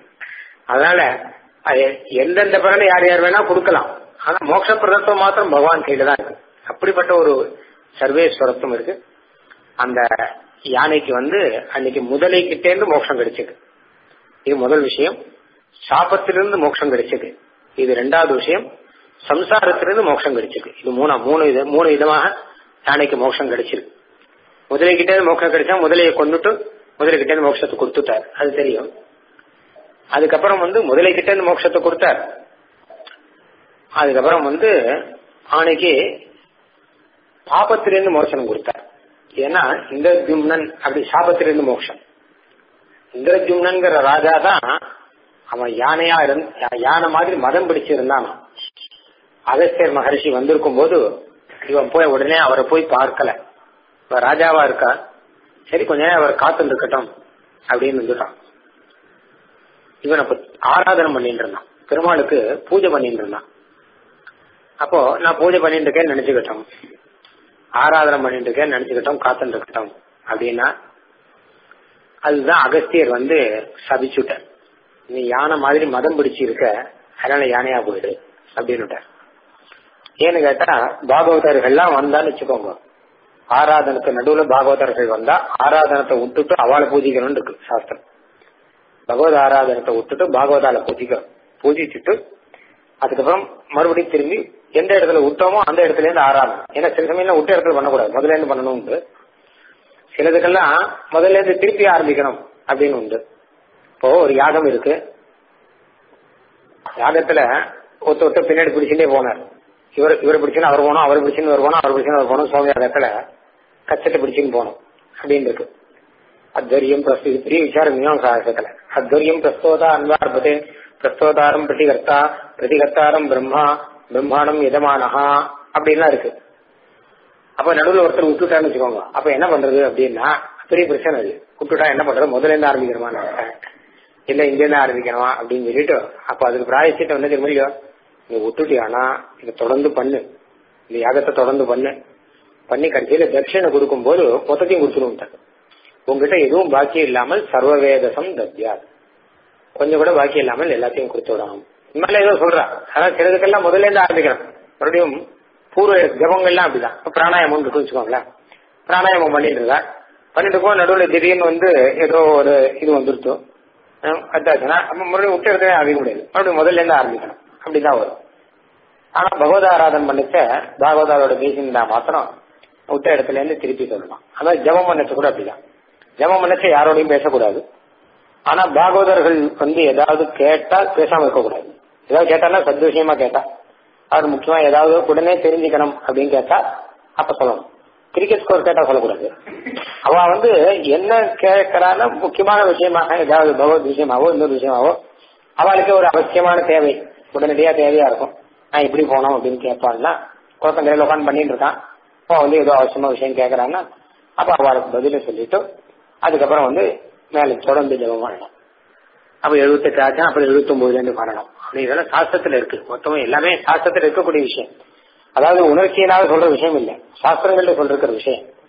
அதனால அது எந்தெந்த பலனை யார் யார் வேணா கொடுக்கலாம் ஆனா மோட்ச பிரதத்துவம் மாத்திரம் பகவான் கையில தான் இருக்கு அப்படிப்பட்ட ஒரு சர்வேஸ்வரத்துவம் இருக்கு அந்த யானைக்கு வந்து அன்னைக்கு முதலை கிட்டே இருந்து மோட்சம் கிடைச்சது இது முதல் விஷயம் சாபத்திலிருந்து மோட்சம் கிடைச்சது இது ரெண்டாவது விஷயம் சம்சாரத்திலிருந்து மோட்சம் கிடைச்சது இது மூணா மூணு இது மூணு விதமாக யானைக்கு மோட்சம் கிடைச்சிருக்கு முதலை கிட்டே இருந்து மோட்சம் கிடைச்சா முதலையை கொண்டுட்டு முதலை கிட்டே இருந்து மோட்சத்தை கொடுத்துட்டார் அது தெரியும் அதுக்கப்புறம் வந்து முதலை கிட்ட இருந்து மோட்சத்தை கொடுத்தார் அதுக்கப்புறம் வந்து ஆணைக்கு பாபத்திலிருந்து மோட்சம் கொடுத்தார் ஏன்னா இந்திரஜும்னன் அப்படி சாபத்திலிருந்து மோட்சம் இந்திரஜும்னன்கிற ராஜா தான் அவன் யானையா இருந்த யானை மாதிரி மதம் பிடிச்சிருந்தான் அகஸ்தியர் மகரிஷி வந்திருக்கும் போது இவன் போய் உடனே அவரை போய் பார்க்கல இப்ப ராஜாவா இருக்கா சரி கொஞ்ச நேரம் அவர் காத்து இருக்கட்டும் அப்படின்னு வந்துட்டான் இவன் அப்ப ஆராதனை பண்ணிட்டு இருந்தான் பெருமாளுக்கு பூஜை பண்ணிட்டு இருந்தான் அப்போ நான் பூஜை பண்ணிட்டு இருக்கேன்னு நினைச்சுக்கிட்டோம் ஆராதனை பண்ணிட்டு இருக்கேன்னு நினைச்சுக்கிட்டோம் காத்துட்டு இருக்கட்டும் அப்படின்னா அதுதான் அகஸ்தியர் வந்து சபிச்சுட்டார் நீ யானை மாதிரி மதம் பிடிச்சு இருக்க அதனால யானையா போயிடு அப்படின்னு ஏன்னு கேட்டா பாகவதர்கள்லாம் வந்தான்னு வச்சுக்கோங்க ஆராதனத்துக்கு நடுவுல பாகவதர்கள் வந்தா ஆராதனத்தை விட்டுட்டு அவளை பூஜிக்கணும்னு இருக்கு சாஸ்திரம் பகவத் ஆராதனத்தை விட்டுட்டு பாகவதால பூஜிக்கணும் பூஜிச்சுட்டு அதுக்கப்புறம் மறுபடியும் திரும்பி எந்த இடத்துல விட்டோமோ அந்த இடத்துல இருந்து ஆராதனை ஏன்னா சில சமயம் விட்ட இடத்துல பண்ணக்கூடாது முதல்ல இருந்து பண்ணணும் உண்டு சிலதுக்கெல்லாம் முதல்ல இருந்து திருப்பி ஆரம்பிக்கணும் அப்படின்னு உண்டு இப்போ ஒரு யாகம் இருக்கு யாகத்துல ஒருத்த ஒருத்த பின்னாடி பிடிச்சுட்டே போனார் இவர் இவர் பிடிச்சுன்னு அவர் போனோம் அவர் பிடிச்சுன்னு அவர் போனோம் அவர் பிடிச்சுன்னு அவர் போனோம் சுவாமி யாகத்துல கச்சத்தை பிடிச்சுன்னு போனோம் அப்படின்னு இருக்கு அத்வரியம் பிரஸ்து இது பெரிய விசாரம் மீமாசாசத்துல அத்வரியம் பிரஸ்தோதா அன்வார்பதே பிரஸ்தோதாரம் பிரதிகர்த்தா பிரதிகர்த்தாரம் பிரம்மா பிரம்மாண்டம் எதமானஹா அப்படின்லாம் இருக்கு அப்ப நடுவில் ஒருத்தர் விட்டுட்டான்னு வச்சுக்கோங்க அப்ப என்ன பண்றது அப்படின்னா பெரிய பிரச்சனை அது விட்டுட்டா என்ன பண்றது முதல்ல இருந்து ஆரம்பிக்கிறோமா இல்ல இங்க இருந்து ஆரம்பிக்கணுமா அப்படின்னு சொல்லிட்டு அப்ப அதுக்கு பிராயச்சிட்டு வந்து தெரியுமா நீ விட்டுட்டியானா இதை தொடர்ந்து பண்ணு இந்த யாகத்தை தொடர்ந்து பண்ணு பண்ணி கடைசியில தட்சிணை கொடுக்கும் போது மொத்தத்தையும் கொடுத்துருவோம் உங்ககிட்ட எதுவும் பாக்கி இல்லாமல் சர்வவேதசம் தத்யாத் கொஞ்சம் கூட பாக்கி இல்லாமல் எல்லாத்தையும் கொடுத்து விடணும் இனிமேல ஏதோ சொல்றா அதான் சிலதுக்கெல்லாம் முதல்ல இருந்து ஆரம்பிக்கணும் மறுபடியும் பூர்வ ஜபங்கள்லாம் அப்படிதான் பிராணாயாமம் இருக்கு வச்சுக்கோங்களேன் பிராணாயாமம் பண்ணிட்டு இருக்கா பண்ணிட்டு இருக்கும் நடுவில் திடீர்னு வந்து ஏதோ ஒரு இது வந்துருச்சு அதாச்சுன்னா மறுபடியும் விட்டு இடத்துல ஆரம்பிக்க முடியாது மறுபடியும் முதல்ல இருந்து ஆரம்பிக்கணும் அப்படிதான் வரும் ஆனா பகவத ஆராதனை பண்ணிச்ச பாகவதாரோட பேசியிருந்தா மாத்திரம் விட்ட இடத்துல இருந்து திருப்பி சொல்லலாம் அதான் ஜபம் பண்ணச்சு கூட அப்படிதான் ஜபம் பண்ணச்ச யாரோடையும் பேசக்கூடாது ஆனா பாகவதர்கள் வந்து ஏதாவது கேட்டா பேசாம இருக்கக்கூடாது ஏதாவது கேட்டானா சந்தோஷமா கேட்டா அவர் முக்கியமா ஏதாவது உடனே தெரிஞ்சுக்கணும் அப்படின்னு கேட்டா அப்ப சொல்லணும் கிரிக்கெட் ஸ்கோர் கேட்டா சொல்லக்கூடாது அவ வந்து என்ன கேட்கறான முக்கியமான விஷயமாக ஏதாவது பகவத் விஷயமாவோ இன்னொரு விஷயமாவோ அவளுக்கு ஒரு அவசியமான தேவை உடனடியா தேவையா இருக்கும் நான் இப்படி போனோம் அப்படின்னு கேட்பான்னா குழந்தைங்க உட்காந்து பண்ணிட்டு இருக்கான் அவன் வந்து ஏதோ அவசியமா விஷயம் கேட்கறான்னா அப்ப அவளுக்கு பதில சொல்லிட்டு அதுக்கப்புறம் வந்து மேல தொடர்ந்து ஜபம் பண்ணணும் அப்ப எழுபத்தெட்டு ஆச்சு அப்புறம் எழுபத்தி ஒன்பதுல இருந்து பண்ணணும் அப்படி இதெல்லாம் சாஸ்திரத்துல இருக்கு மொத்தமும் எல்லாமே சாஸ்திரத்துல இருக்கக்கூடிய விஷயம் அதாவது உணர்ச்சியினால சொல்ற விஷயம் இல்ல சாஸ்திரங்கள்ல சொல்ற விஷயம்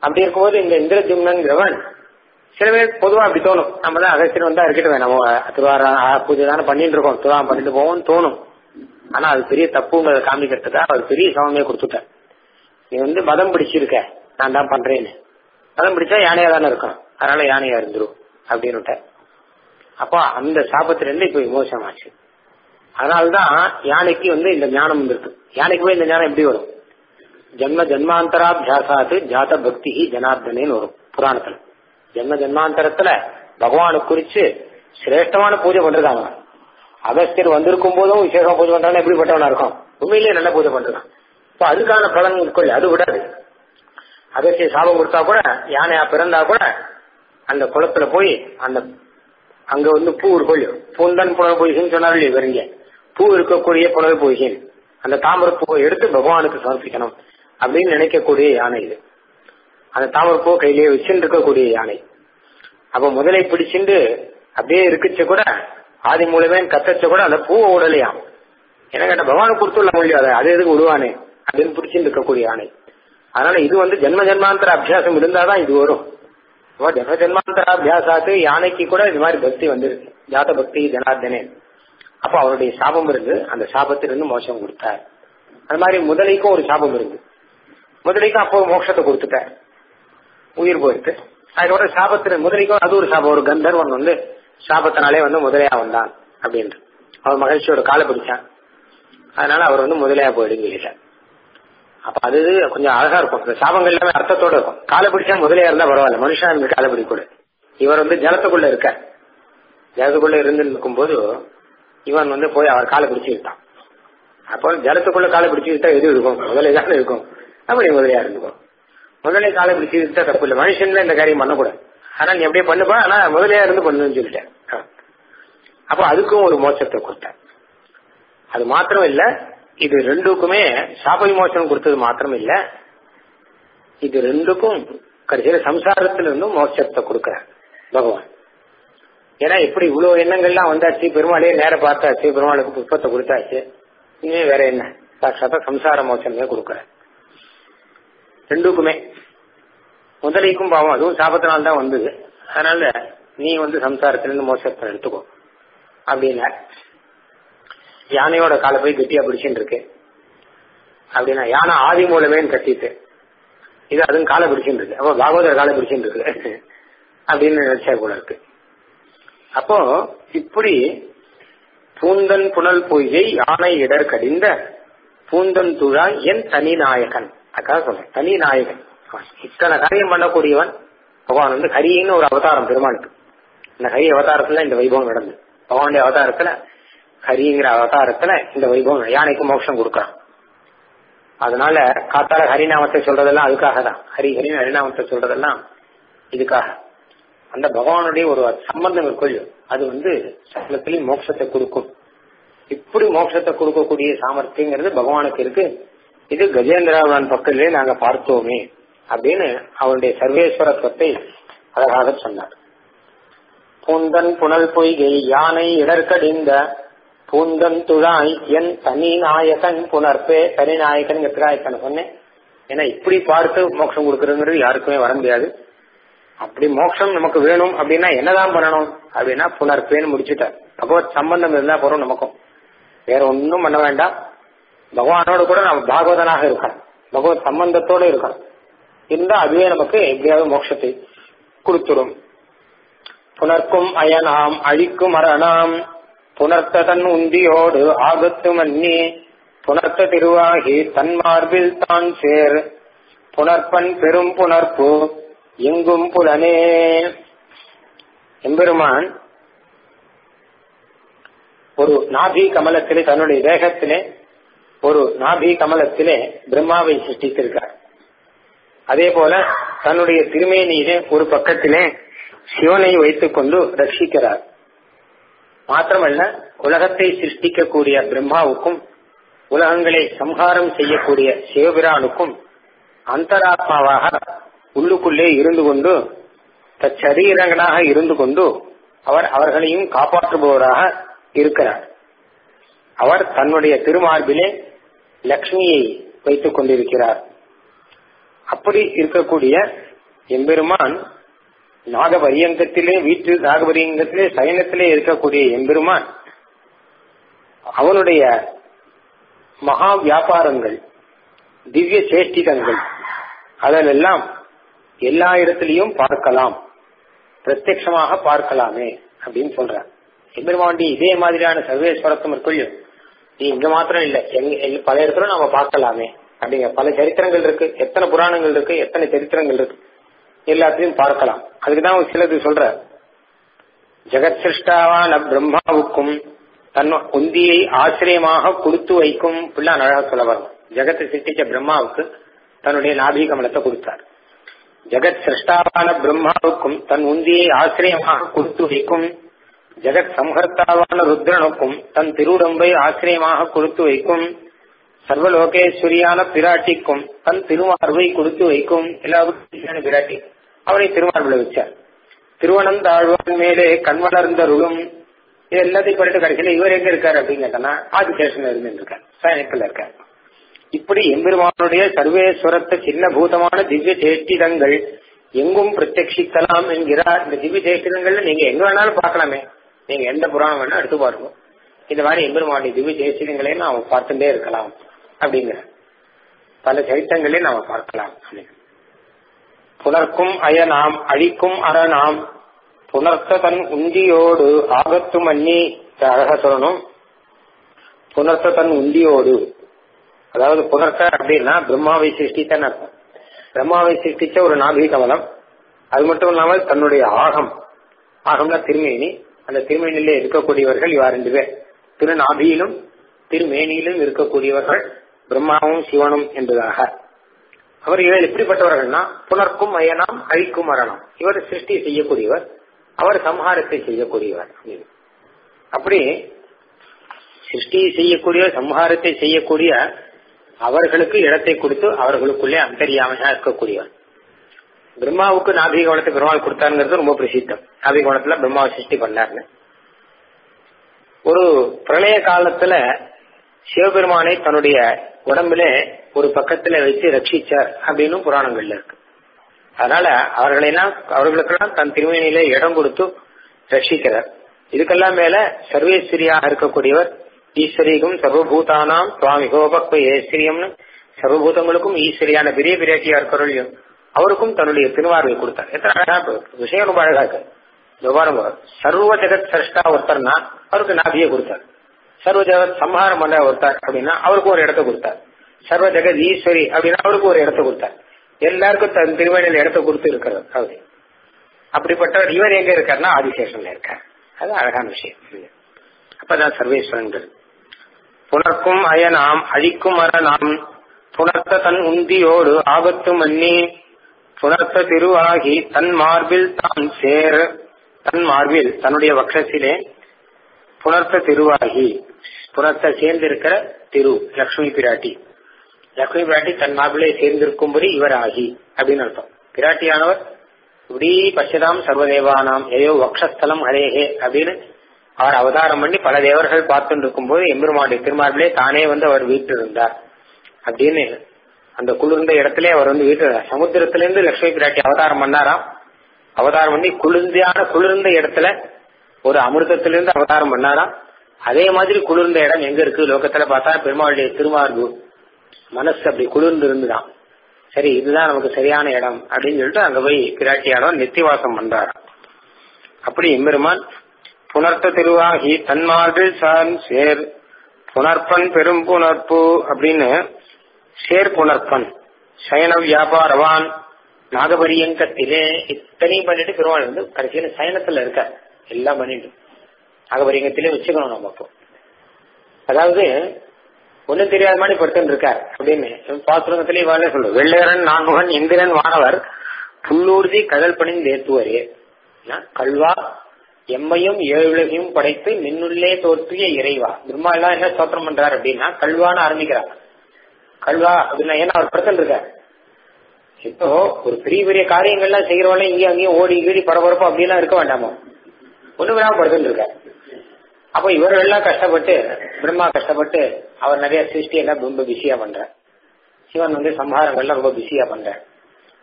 அப்படி இருக்கும்போது இந்த இந்திரஜும்னங்கிறவன் சில பேர் பொதுவா அப்படி தோணும் நம்ம தான் அகஸ்தியன் வந்தா இருக்கட்டும் நம்ம திருவாரா பூஜை தானே பண்ணிட்டு இருக்கோம் திருவாரம் பண்ணிட்டு போவோம்னு தோணும் ஆனா அது பெரிய தப்புங்கிறத காமிக்கிறதுக்காக அவர் பெரிய சமமே கொடுத்துட்டார் நீ வந்து மதம் பிடிச்சிருக்க நான் தான் பண்றேன்னு மதம் பிடிச்சா யானையா தானே இருக்கும் அதனால யானையா இருந்துரும் அப்படின்னு அப்போ அந்த சாபத்திலிருந்து இப்ப விமோசனம் ஆச்சு அதனால்தான் யானைக்கு வந்து இந்த ஞானம் வந்திருக்கு யானைக்கு போய் இந்த ஞானம் எப்படி வரும் ஜன்ம ஜன்மாந்தராபியாசாத்து ஜாத பக்தி ஜனார்தனேன்னு வரும் புராணத்துல ஜென்ம ஜென்மாந்தரத்துல பகவானை குறிச்சு சிரேஷ்டமான பூஜை பண்றாங்க அகஸ்தியர் வந்திருக்கும் போதும் விசேஷமா பூஜை பண்றாங்க எப்படிப்பட்டவனா இருக்கும் உண்மையிலேயே நல்ல பூஜை பண்றான் இப்போ அதுக்கான பலன் கொள்ள அது விடாது அகஸ்தியர் சாபம் கொடுத்தா கூட யானையா பிறந்தா கூட அந்த குளத்துல போய் அந்த அங்க வந்து பூ இருக்கும் பூந்தன் புனல் பொய்கின்னு சொன்னார்கள் இவருங்க பூ இருக்கக்கூடிய புனல் பொய்கின் அந்த தாமரை பூவை எடுத்து பகவானுக்கு சமர்ப்பிக்கணும் அப்படின்னு நினைக்கக்கூடிய யானை இது அந்த தாமரை பூ கையிலேயே வச்சுட்டு இருக்கக்கூடிய யானை அப்ப முதலை பிடிச்சிட்டு அப்படியே இருக்குச்ச கூட ஆதி மூலமே கத்தச்ச கூட அந்த பூவை விடலையாம் என்ன கேட்ட பகவானுக்கு கொடுத்துள்ள முடியாது அது எதுக்கு விடுவானே அப்படின்னு பிடிச்சிட்டு இருக்கக்கூடிய யானை அதனால இது வந்து ஜென்ம ஜென்மாந்தர அபியாசம் இருந்தாதான் இது வரும் ஜென்ம ஜென்மாந்தர அபியாசாத்து யானைக்கு கூட இது மாதிரி பக்தி வந்துருக்கு ஜாத பக்தி ஜனார்தனே அப்ப அவருடைய சாபம் இருந்து அந்த சாபத்திலிருந்து மோசம் கொடுத்தார் அது மாதிரி முதலைக்கும் ஒரு சாபம் இருந்து முதலைக்கும் அப்போ மோட்சத்தை கொடுத்துட்டார் உயிர் போயிருக்கு அதோட சாபத்துல முதலைக்கும் அது ஒரு சாபம் ஒரு கந்தர்வன் வந்து சாபத்தினாலே வந்து முதலையா வந்தான் அப்படின்ட்டு அவர் மகிழ்ச்சியோட காலை பிடிச்சான் அதனால அவர் வந்து முதலையா போயிடுங்க இல்ல அப்ப அது கொஞ்சம் அழகா இருக்கும் இந்த சாபங்கள் எல்லாமே அர்த்தத்தோட இருக்கும் காலை பிடிச்சா முதலையா இருந்தா பரவாயில்ல மனுஷன் இருந்து காலை பிடிக்கூட இவர் வந்து ஜலத்துக்குள்ள இருக்க ஜலத்துக்குள்ள இருந்து இருக்கும் போது இவன் வந்து போய் அவர் காலை பிடிச்சு விட்டான் அப்போ ஜலத்துக்குள்ள காலை பிடிச்சு விட்டா எது இருக்கும் முதலே தானே இருக்கும் அப்படி முதலையா இருந்துக்கும் முதலே காலை பிடிச்சு விட்டா தப்பு இல்லை மனுஷன்ல இந்த காரியம் பண்ணக்கூடாது ஆனா நீ எப்படியே பண்ணுப்பா ஆனா முதலையா இருந்து பண்ணுன்னு சொல்லிட்டேன் அப்போ அதுக்கும் ஒரு மோட்சத்தை கொடுத்தேன் அது மாத்திரம் இல்ல இது ரெண்டுக்குமே சாப விமோசனம் கொடுத்தது மாத்திரம் இல்ல இது ரெண்டுக்கும் கடைசியில சம்சாரத்துல இருந்தும் மோட்சத்தை கொடுக்கிறார் பகவான் ஏன்னா எப்படி இவ்வளவு எண்ணங்கள்லாம் வந்தாச்சு பெருமாளே நேர பார்த்தாச்சு பெருமாளுக்கு புஷ்பத்தை கொடுத்தாச்சு இனிமே வேற என்ன சாட்சாத்தா சம்சார மோட்சமே கொடுக்கற ரெண்டுக்குமே முதலைக்கும் பாவம் அதுவும் சாபத்தினால்தான் தான் வந்தது அதனால நீ வந்து சம்சாரத்திலிருந்து மோசத்தை எடுத்துக்கோ அப்படின்னா யானையோட காலை போய் கெட்டியா பிடிச்சுட்டு இருக்கு அப்படின்னா யானை ஆதி மூலமேன்னு கட்டிட்டு இது அதுவும் காலை பிடிச்சுட்டு இருக்கு அப்போ பாகவதர் காலை பிடிச்சுட்டு இருக்கு அப்படின்னு நினைச்சா கூட இருக்கு அப்போ இப்படி பூந்தன் புனல் பொய்கை யானை இடர் கடிந்த பூந்தன் துழாய் என் தனி நாயகன் அக்கா சொல்றேன் தனி நாயகன் இத்தனை காரியம் பண்ணக்கூடியவன் பகவான் வந்து ஹரின்னு ஒரு அவதாரம் பெருமானுக்கு இந்த ஹரி அவதாரத்துல இந்த வைபவம் நடந்தது பகவானுடைய அவதாரத்துல ஹரிங்கிற அவதாரத்துல இந்த வைபவம் யானைக்கு மோட்சம் கொடுக்கறான் அதனால காத்தால ஹரிநாமத்தை சொல்றதெல்லாம் அதுக்காக தான் ஹரி ஹரின்னு ஹரிநாமத்தை சொல்றதெல்லாம் இதுக்காக அந்த பகவானுடைய ஒரு சம்பந்தம் இருக்கும் அது வந்து சகலத்திலையும் மோட்சத்தை கொடுக்கும் இப்படி மோட்சத்தை கொடுக்கக்கூடிய சாமர்த்தியங்கிறது பகவானுக்கு இருக்கு இது கஜேந்திராவன் பக்கத்திலே நாங்க பார்த்தோமே அப்படின்னு அவருடைய சர்வேஸ்வரத்துவத்தை அழகாக சொன்னார் பூந்தன் புனல் பொய்கை யானை இடர்கடிந்த பூந்தன் துழாய் என் தனி நாயகன் புனர்பே தனி நாயகன் எத்திராயக்கன் சொன்னேன் ஏன்னா இப்படி பார்த்து மோட்சம் கொடுக்கறதுங்கிறது யாருக்குமே வர முடியாது அப்படி மோட்சம் நமக்கு வேணும் அப்படின்னா என்னதான் பண்ணணும் அப்படின்னா புனர்பேன்னு முடிச்சுட்டார் பகவத் சம்பந்தம் இருந்தா போறோம் நமக்கும் வேற ஒன்னும் பண்ண வேண்டாம் பகவானோட கூட நம்ம பாகவதனாக இருக்கணும் பகவத் சம்பந்தத்தோட இருக்கணும் இருந்தா அதுவே நமக்கு எப்படியாவது மோட்சத்தை கொடுத்துடும் புனர்க்கும் அயனாம் அழிக்கும் அரணாம் புனர்த்ததன் உந்தியோடு ஆகத்து மன்னி புனர்த்த திருவாகி தன் மார்பில் தான் சேர் புனர்ப்பன் பெரும் புனர்ப்பு எங்கும் புலனே எம்பெருமான் ஒரு நாபி கமலத்திலே தன்னுடைய தேகத்திலே ஒரு நாபி கமலத்திலே பிரம்மாவை சிருஷ்டித்திருக்கார் அதே போல தன்னுடைய திருமேனியிலே ஒரு பக்கத்திலே சிவனை வைத்துக் கொண்டு ரட்சிக்கிறார் மாத்திரமல்ல உலகத்தை சிருஷ்டிக்கக்கூடிய பிரம்மாவுக்கும் உலகங்களை சம்ஹாரம் செய்யக்கூடிய சிவபிரானுக்கும் அந்தராத்மாவாக உள்ளுக்குள்ளே இருந்து கொண்டு தச்சரீரங்கனாக இருந்து கொண்டு அவர் அவர்களையும் காப்பாற்றுபவராக இருக்கிறார் அவர் தன்னுடைய திருமார்பிலே லக்ஷ்மியை வைத்துக் கொண்டிருக்கிறார் அப்படி இருக்கக்கூடிய எம்பெருமான் நாகபரியங்கத்திலே வீட்டு நாகபரியங்கத்திலே சயனத்திலே இருக்கக்கூடிய எம்பெருமான் அவனுடைய மகா வியாபாரங்கள் திவ்ய சேஷ்டிதங்கள் அதிலெல்லாம் எல்லா இடத்திலையும் பார்க்கலாம் பிரத்யட்சமாக பார்க்கலாமே அப்படின்னு சொல்றார் எம்பெருமாண்டி இதே மாதிரியான சர்வேஸ்வரத்தும் இருக்குள்ளும் நீ இங்க மாத்திரம் இல்ல எங்க பல இடத்துல நாம பார்க்கலாமே அப்படிங்க பல சரித்திரங்கள் இருக்கு எத்தனை புராணங்கள் இருக்கு எத்தனை சரித்திரங்கள் இருக்கு எல்லாத்தையும் பார்க்கலாம் அதுக்குதான் சிலது சொல்ற ஜெகத் சிருஷ்டாவான பிரம்மாவுக்கும் தன் உந்தியை ஆசிரியமாக கொடுத்து வைக்கும் பிள்ளான் அழகா சொல்ல வரும் ஜெகத்தை சிருஷ்டிச்ச பிரம்மாவுக்கு தன்னுடைய நாபி கமலத்தை கொடுத்தார் ஜெகத் சிருஷ்டாவான பிரம்மாவுக்கும் தன் உந்தியை ஆசிரியமாக கொடுத்து வைக்கும் ஜெகத் சம்ஹர்த்தாவான ருத்ரனுக்கும் தன் திருவுடம்பை ஆசிரியமாக கொடுத்து வைக்கும் சர்வலோகேஸ்வரியான பிராட்டிக்கும் தன் திருமார்பை கொடுத்து வைக்கும் எல்லாருக்கும் பிராட்டி அவரை திருமார்பில் வச்சார் திருவனந்தாழ்வான் மேலே கண் வளர்ந்தருளும் இது எல்லாத்தையும் பண்ணிட்டு கடைசியில இவர் எங்க இருக்காரு அப்படின்னு கேட்டனா ஆதிசேஷன் இருந்துருக்கார் சயனத்துல இருக்கார் இப்படி எம்பெருமானுடைய சர்வேஸ்வரத்த சின்ன பூதமான திவ்ய சேஷ்டிதங்கள் எங்கும் பிரத்யட்சிக்கலாம் என்கிறார் இந்த திவ்ய சேஷ்டிதங்கள்ல நீங்க எங்க வேணாலும் பார்க்கலாமே நீங்க எந்த புராணம் வேணா எடுத்து பாருங்க இந்த மாதிரி எம்பெருமானுடைய திவ்ய சேஷ்டிதங்களையும் நாம பார்த்துட்டே இருக்கலாம் அப்படிங்கிற பல சரித்தங்களையும் நாம பார்க்கலாம் புனர்க்கும் அயனாம் அழிக்கும் அரணாம் புனர்த்த தன் உந்தியோடு ஆகத்து மன்னி அழகா சொல்லணும் புனர்த்த தன் உந்தியோடு அதாவது புனர்த்த அப்படின்னா பிரம்மாவை சிருஷ்டித்தன்னு அர்த்தம் பிரம்மாவை சிருஷ்டிச்ச ஒரு நாபி கமலம் அது மட்டும் இல்லாமல் தன்னுடைய ஆகம் ஆகம்னா திருமேனி அந்த திருமேனியில இருக்கக்கூடியவர்கள் இவா ரெண்டு பேர் திருநாபியிலும் திருமேனியிலும் இருக்கக்கூடியவர்கள் பிரம்மாவும் சிவனும் என்பதாக அவர் இவர் எப்படிப்பட்டவர்கள்னா புனர்க்கும் அயனாம் அழிக்கும் மரணம் இவர் சிருஷ்டி செய்யக்கூடியவர் அவர் சம்ஹாரத்தை செய்யக்கூடியவர் அப்படி சிருஷ்டி செய்யக்கூடிய சம்ஹாரத்தை செய்யக்கூடிய அவர்களுக்கு இடத்தை கொடுத்து அவர்களுக்குள்ளே அந்தரியாமையா இருக்கக்கூடியவர் பிரம்மாவுக்கு நாபிகோணத்தை பெருமாள் கொடுத்தாருங்கிறது ரொம்ப பிரசித்தம் நாபிகோணத்துல பிரம்மாவை சிருஷ்டி பண்ணாருன்னு ஒரு பிரளய காலத்துல சிவபெருமானை தன்னுடைய உடம்புல ஒரு பக்கத்துல வச்சு ரட்சிச்சார் அப்படின்னு புராணங்கள்ல இருக்கு அதனால அவர்களெல்லாம் அவர்களுக்கெல்லாம் தன் திருமணியில இடம் கொடுத்து ரட்சிக்கிறார் இதுக்கெல்லாம் மேல சர்வேஸ்வரியாக இருக்கக்கூடியவர் ஈஸ்வரிக்கும் சர்வபூதானாம் சுவாமி கோபக்வ ஏஸ்வரியம்னு சர்வபூதங்களுக்கும் ஈஸ்வரியான பெரிய பிராட்டியா இருக்கிறோம் அவருக்கும் தன்னுடைய திருவார்வை கொடுத்தார் எத்தனை அழகா விஷயம் ரொம்ப அழகா இருக்கு பாருங்க சர்வ ஜெகத் சஷ்டா ஒருத்தர்னா அவருக்கு நாபியை கொடுத்தார் சர்வ ஜெகத் சம்ஹாரம் பண்ண ஒருத்தர் அப்படின்னா அவருக்கு ஒரு இடத்த கொடுத்தார் சர்வ ஜெகத் ஈஸ்வரி அப்படின்னா அவருக்கு ஒரு இடத்த கொடுத்தார் எல்லாருக்கும் தன் திருமணியில் இடத்த கொடுத்து இருக்கிறது அவரு அப்படிப்பட்டவர் இவர் எங்க இருக்காருன்னா ஆதிசேஷன்ல இருக்கார் அது அழகான விஷயம் அப்பதான் சர்வேஸ்வரன்கள் புனர்க்கும் அயனாம் அழிக்கும் அரணாம் புனர்த்த தன் உந்தியோடு ஆபத்து மன்னி புனர்த்த திருவாகி தன் மார்பில் தான் சேர் தன் மார்பில் தன்னுடைய வக்ஷத்திலே புனர்த்த திருவாகி புனர்த்த சேர்ந்திருக்கிற திரு லக்ஷ்மி பிராட்டி லக்ஷ்மி பிராட்டி தன் மார்பிலே சேர்ந்திருக்கும்படி இவர் ஆகி அப்படின்னு அர்த்தம் பிராட்டியானவர் இப்படி பச்சதாம் சர்வதேவானாம் ஏயோ வக்ஷஸ்தலம் ஹரேஹே அப்படின்னு அவர் அவதாரம் பண்ணி பல தேவர்கள் பார்த்துட்டு இருக்கும்போது எம்பெருமானுடைய திருமார்பிலே தானே வந்து அவர் வீட்டு இருந்தார் அப்படின்னு அந்த குளிர்ந்த இடத்திலே அவர் வந்து வீட்டு சமுத்திரத்திலிருந்து லட்சுமி பிராட்டி அவதாரம் பண்ணாராம் அவதாரம் பண்ணி குளிர்ந்தியான குளிர்ந்த இடத்துல ஒரு அமிர்தத்திலிருந்து அவதாரம் பண்ணாராம் அதே மாதிரி குளிர்ந்த இடம் எங்க இருக்கு லோகத்துல பார்த்தா பெருமாளுடைய திருமார்பு மனசு அப்படி குளிர்ந்து இருந்துதான் சரி இதுதான் நமக்கு சரியான இடம் அப்படின்னு சொல்லிட்டு அங்க போய் பிராட்டியானவர் நித்தியவாசம் பண்றாராம் அப்படி எம்பெருமான் புனர்த்த திருவாகி தன்மார்பில் சான் சேர் புனர்ப்பன் பெரும் புனர்ப்பு அப்படின்னு சேர் புனர்ப்பன் சயன வியாபாரவான் நாகபரியங்கத்திலே இத்தனையும் பண்ணிட்டு பெருமாள் வந்து கடைசியில சயனத்துல இருக்க எல்லாம் பண்ணிட்டு நாகபரியங்கத்திலே வச்சுக்கணும் நம்ம அப்போ அதாவது ஒண்ணும் தெரியாத மாதிரி படுத்துட்டு இருக்கார் அப்படின்னு பாசுரத்திலே வாழ சொல்லுவோம் வெள்ளையரன் நான்முகன் இந்திரன் வானவர் புல்லூர்தி கடல் பணிந்து ஏத்துவரே கல்வா எம்மையும் ஏழுலகையும் படைத்து மின்னுள்ளே தோற்றிய இறைவா பிரம்மா எல்லாம் என்ன ஸ்தோத்திரம் பண்றாரு அப்படின்னா கல்வான்னு ஆரம்பிக்கிறார் கல்வா அப்படின்னா ஏன்னா அவர் படுத்துட்டு இருக்கார் இப்போ ஒரு பெரிய பெரிய காரியங்கள்லாம் செய்யறவங்களே இங்கேயும் அங்கேயும் ஓடி கீடி பரபரப்பா அப்படிலாம் இருக்க வேண்டாமோ ஒண்ணு விடாம படுத்துட்டு இருக்கார் அப்ப இவர்கள் எல்லாம் கஷ்டப்பட்டு பிரம்மா கஷ்டப்பட்டு அவர் நிறைய சிருஷ்டி எல்லாம் ரொம்ப பிஸியா பண்ற சிவன் வந்து சம்ஹாரங்கள்லாம் ரொம்ப பிஸியா பண்ற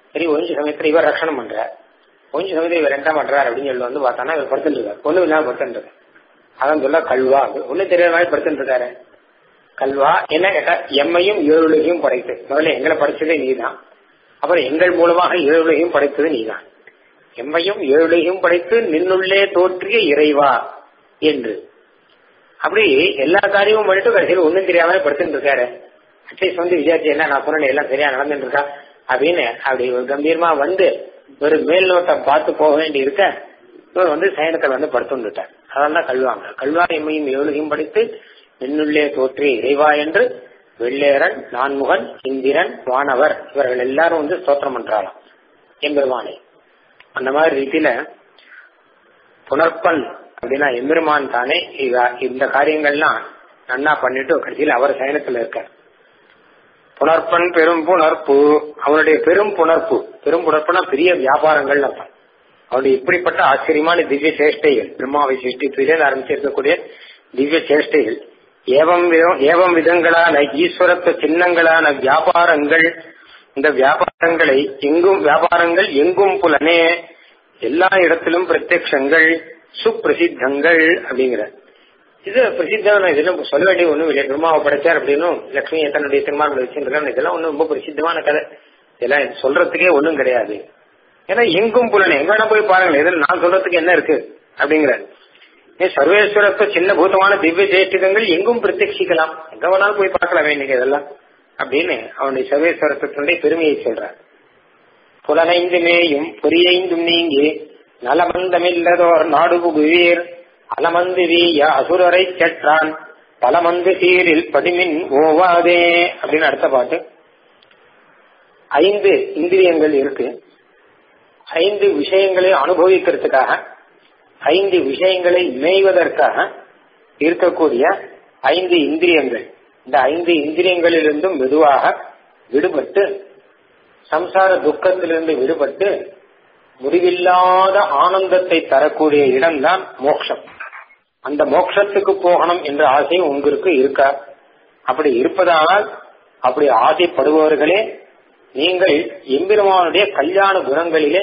சரி ஒழிஞ்ச சமயத்துல இவர் ரட்சணம் பண்றார் ஒழிஞ்ச சமயத்துல இவர் என்ன பண்றாரு அப்படின்னு சொல்லி வந்து பார்த்தானா இவர் படுத்துட்டு இருக்காரு ஒண்ணு இல்லாம படுத்துட்டு இருக்காரு அதான் சொல்ல கல்வா ஒண்ணு தெரியாத மாதிரி படுத்துட்டு இருக்காரு கல்வா என்ன கேட்டா எம்மையும் ஏழுலகையும் படைத்து முதல்ல எங்களை படைச்சதே நீதான் அப்புறம் எங்கள் மூலமாக ஏழுலகையும் படைத்தது நீதான் எம்மையும் ஏழுலகையும் படைத்து நின்னுள்ளே தோற்றிய இறைவா என்று அப்படி எல்லா காரியமும் பண்ணிட்டு கடைசியில் ஒண்ணும் தெரியாம படுத்துட்டு இருக்காரு அட்லீஸ்ட் வந்து விசாரிச்சு என்ன நான் சொன்னேன் எல்லாம் சரியா நடந்துட்டு இருக்கா அப்படின்னு அப்படி ஒரு கம்பீரமா வந்து ஒரு மேல் நோட்டம் பார்த்து போக வேண்டி இருக்க இவர் வந்து சயனத்தில் வந்து படுத்துட்டார் அதெல்லாம் கல்வாங்க கல்வா எம்மையும் எவ்வளவையும் படித்து என்னுள்ளே தோற்றிய இறைவா என்று வெள்ளேரன் நான்முகன் இந்திரன் வானவர் இவர்கள் எல்லாரும் வந்து ஸ்தோத்திரம் பண்றாளாம் எம்பெருமானை அந்த மாதிரி ரீதியில புனர்ப்பன் அப்படின்னா எம்பெருமான் தானே இவ- இந்த காரியங்கள்லாம் நன்னா பண்ணிட்டு கடைசியில் அவர் சயனத்துல இருக்கார் புனர்ப்பன் பெரும் புணர்ப்பு அவனுடைய பெரும் புணர்ப்பு பெரும் புணர்ப்புனா பெரிய வியாபாரங்கள் அர்த்தம் அவனுடைய இப்படிப்பட்ட ஆச்சரியமான திவ்ய சேஷ்டைகள் பிரம்மாவை சிருஷ்டிப்பிலே ஆரம்பிச்சிருக்கக்கூடிய திவ்ய சேஷ்டைகள் ஏவம் விதம் ஏவம் விதங்களான ஈஸ்வரத்துவ சின்னங்களான வியாபாரங்கள் இந்த வியாபாரங்களை எங்கும் வியாபாரங்கள் எங்கும் புலனே எல்லா இடத்திலும் பிரத்யக்ஷங்கள் சுப்பிரசித்தங்கள் அப்படிங்கிற இது பிரசித்தமான இதெல்லாம் சொல்ல வேண்டிய ஒண்ணும் இல்லை பிரம்மாவை படைச்சார் அப்படின்னும் லட்சுமி தன்னுடைய திருமாவளை வச்சிருக்காங்க இதெல்லாம் ஒண்ணும் ரொம்ப பிரசித்தமான கதை இதெல்லாம் சொல்றதுக்கே ஒண்ணும் கிடையாது ஏன்னா எங்கும் புலனே எங்க வேணா போய் பாருங்களேன் இதில் நான் சொல்றதுக்கு என்ன இருக்கு அப்படிங்கிற ஏன் சர்வேஸ்வரத்துவ சின்ன பூதமான திவ்ய ஜெயஷ்டிதங்கள் எங்கும் பிரத்யட்சிக்கலாம் எங்க வேணாலும் போய் பார்க்கலாமே இன்னைக்கு இதெல்லாம் அப்படின்னு அவனுடைய சர்வேஸ்வரத்துவனுடைய பெருமையை சொல்றார் புலனைந்து மேயும் பொறியைந்தும் நீங்கி நலமந்தமில்லதோர் நாடு புகுவீர் அலமந்து வீய அசுரரை செற்றான் பலமந்து சீரில் படிமின் ஓவாதே அப்படின்னு அடுத்த பாட்டு ஐந்து இந்திரியங்கள் இருக்கு ஐந்து விஷயங்களை அனுபவிக்கிறதுக்காக ஐந்து விஷயங்களை மேய்வதற்காக இருக்கக்கூடிய ஐந்து இந்திரியங்கள் இந்த ஐந்து இந்திரியங்களிலிருந்தும் மெதுவாக விடுபட்டு சம்சார துக்கத்திலிருந்து விடுபட்டு முடிவில்லாத ஆனந்தத்தை தரக்கூடிய இடம்தான் மோட்சம் அந்த மோட்சத்துக்கு போகணும் என்ற ஆசை உங்களுக்கு இருக்கா அப்படி இருப்பதால் அப்படி ஆசைப்படுபவர்களே நீங்கள் எம்பெருமானுடைய கல்யாண குணங்களிலே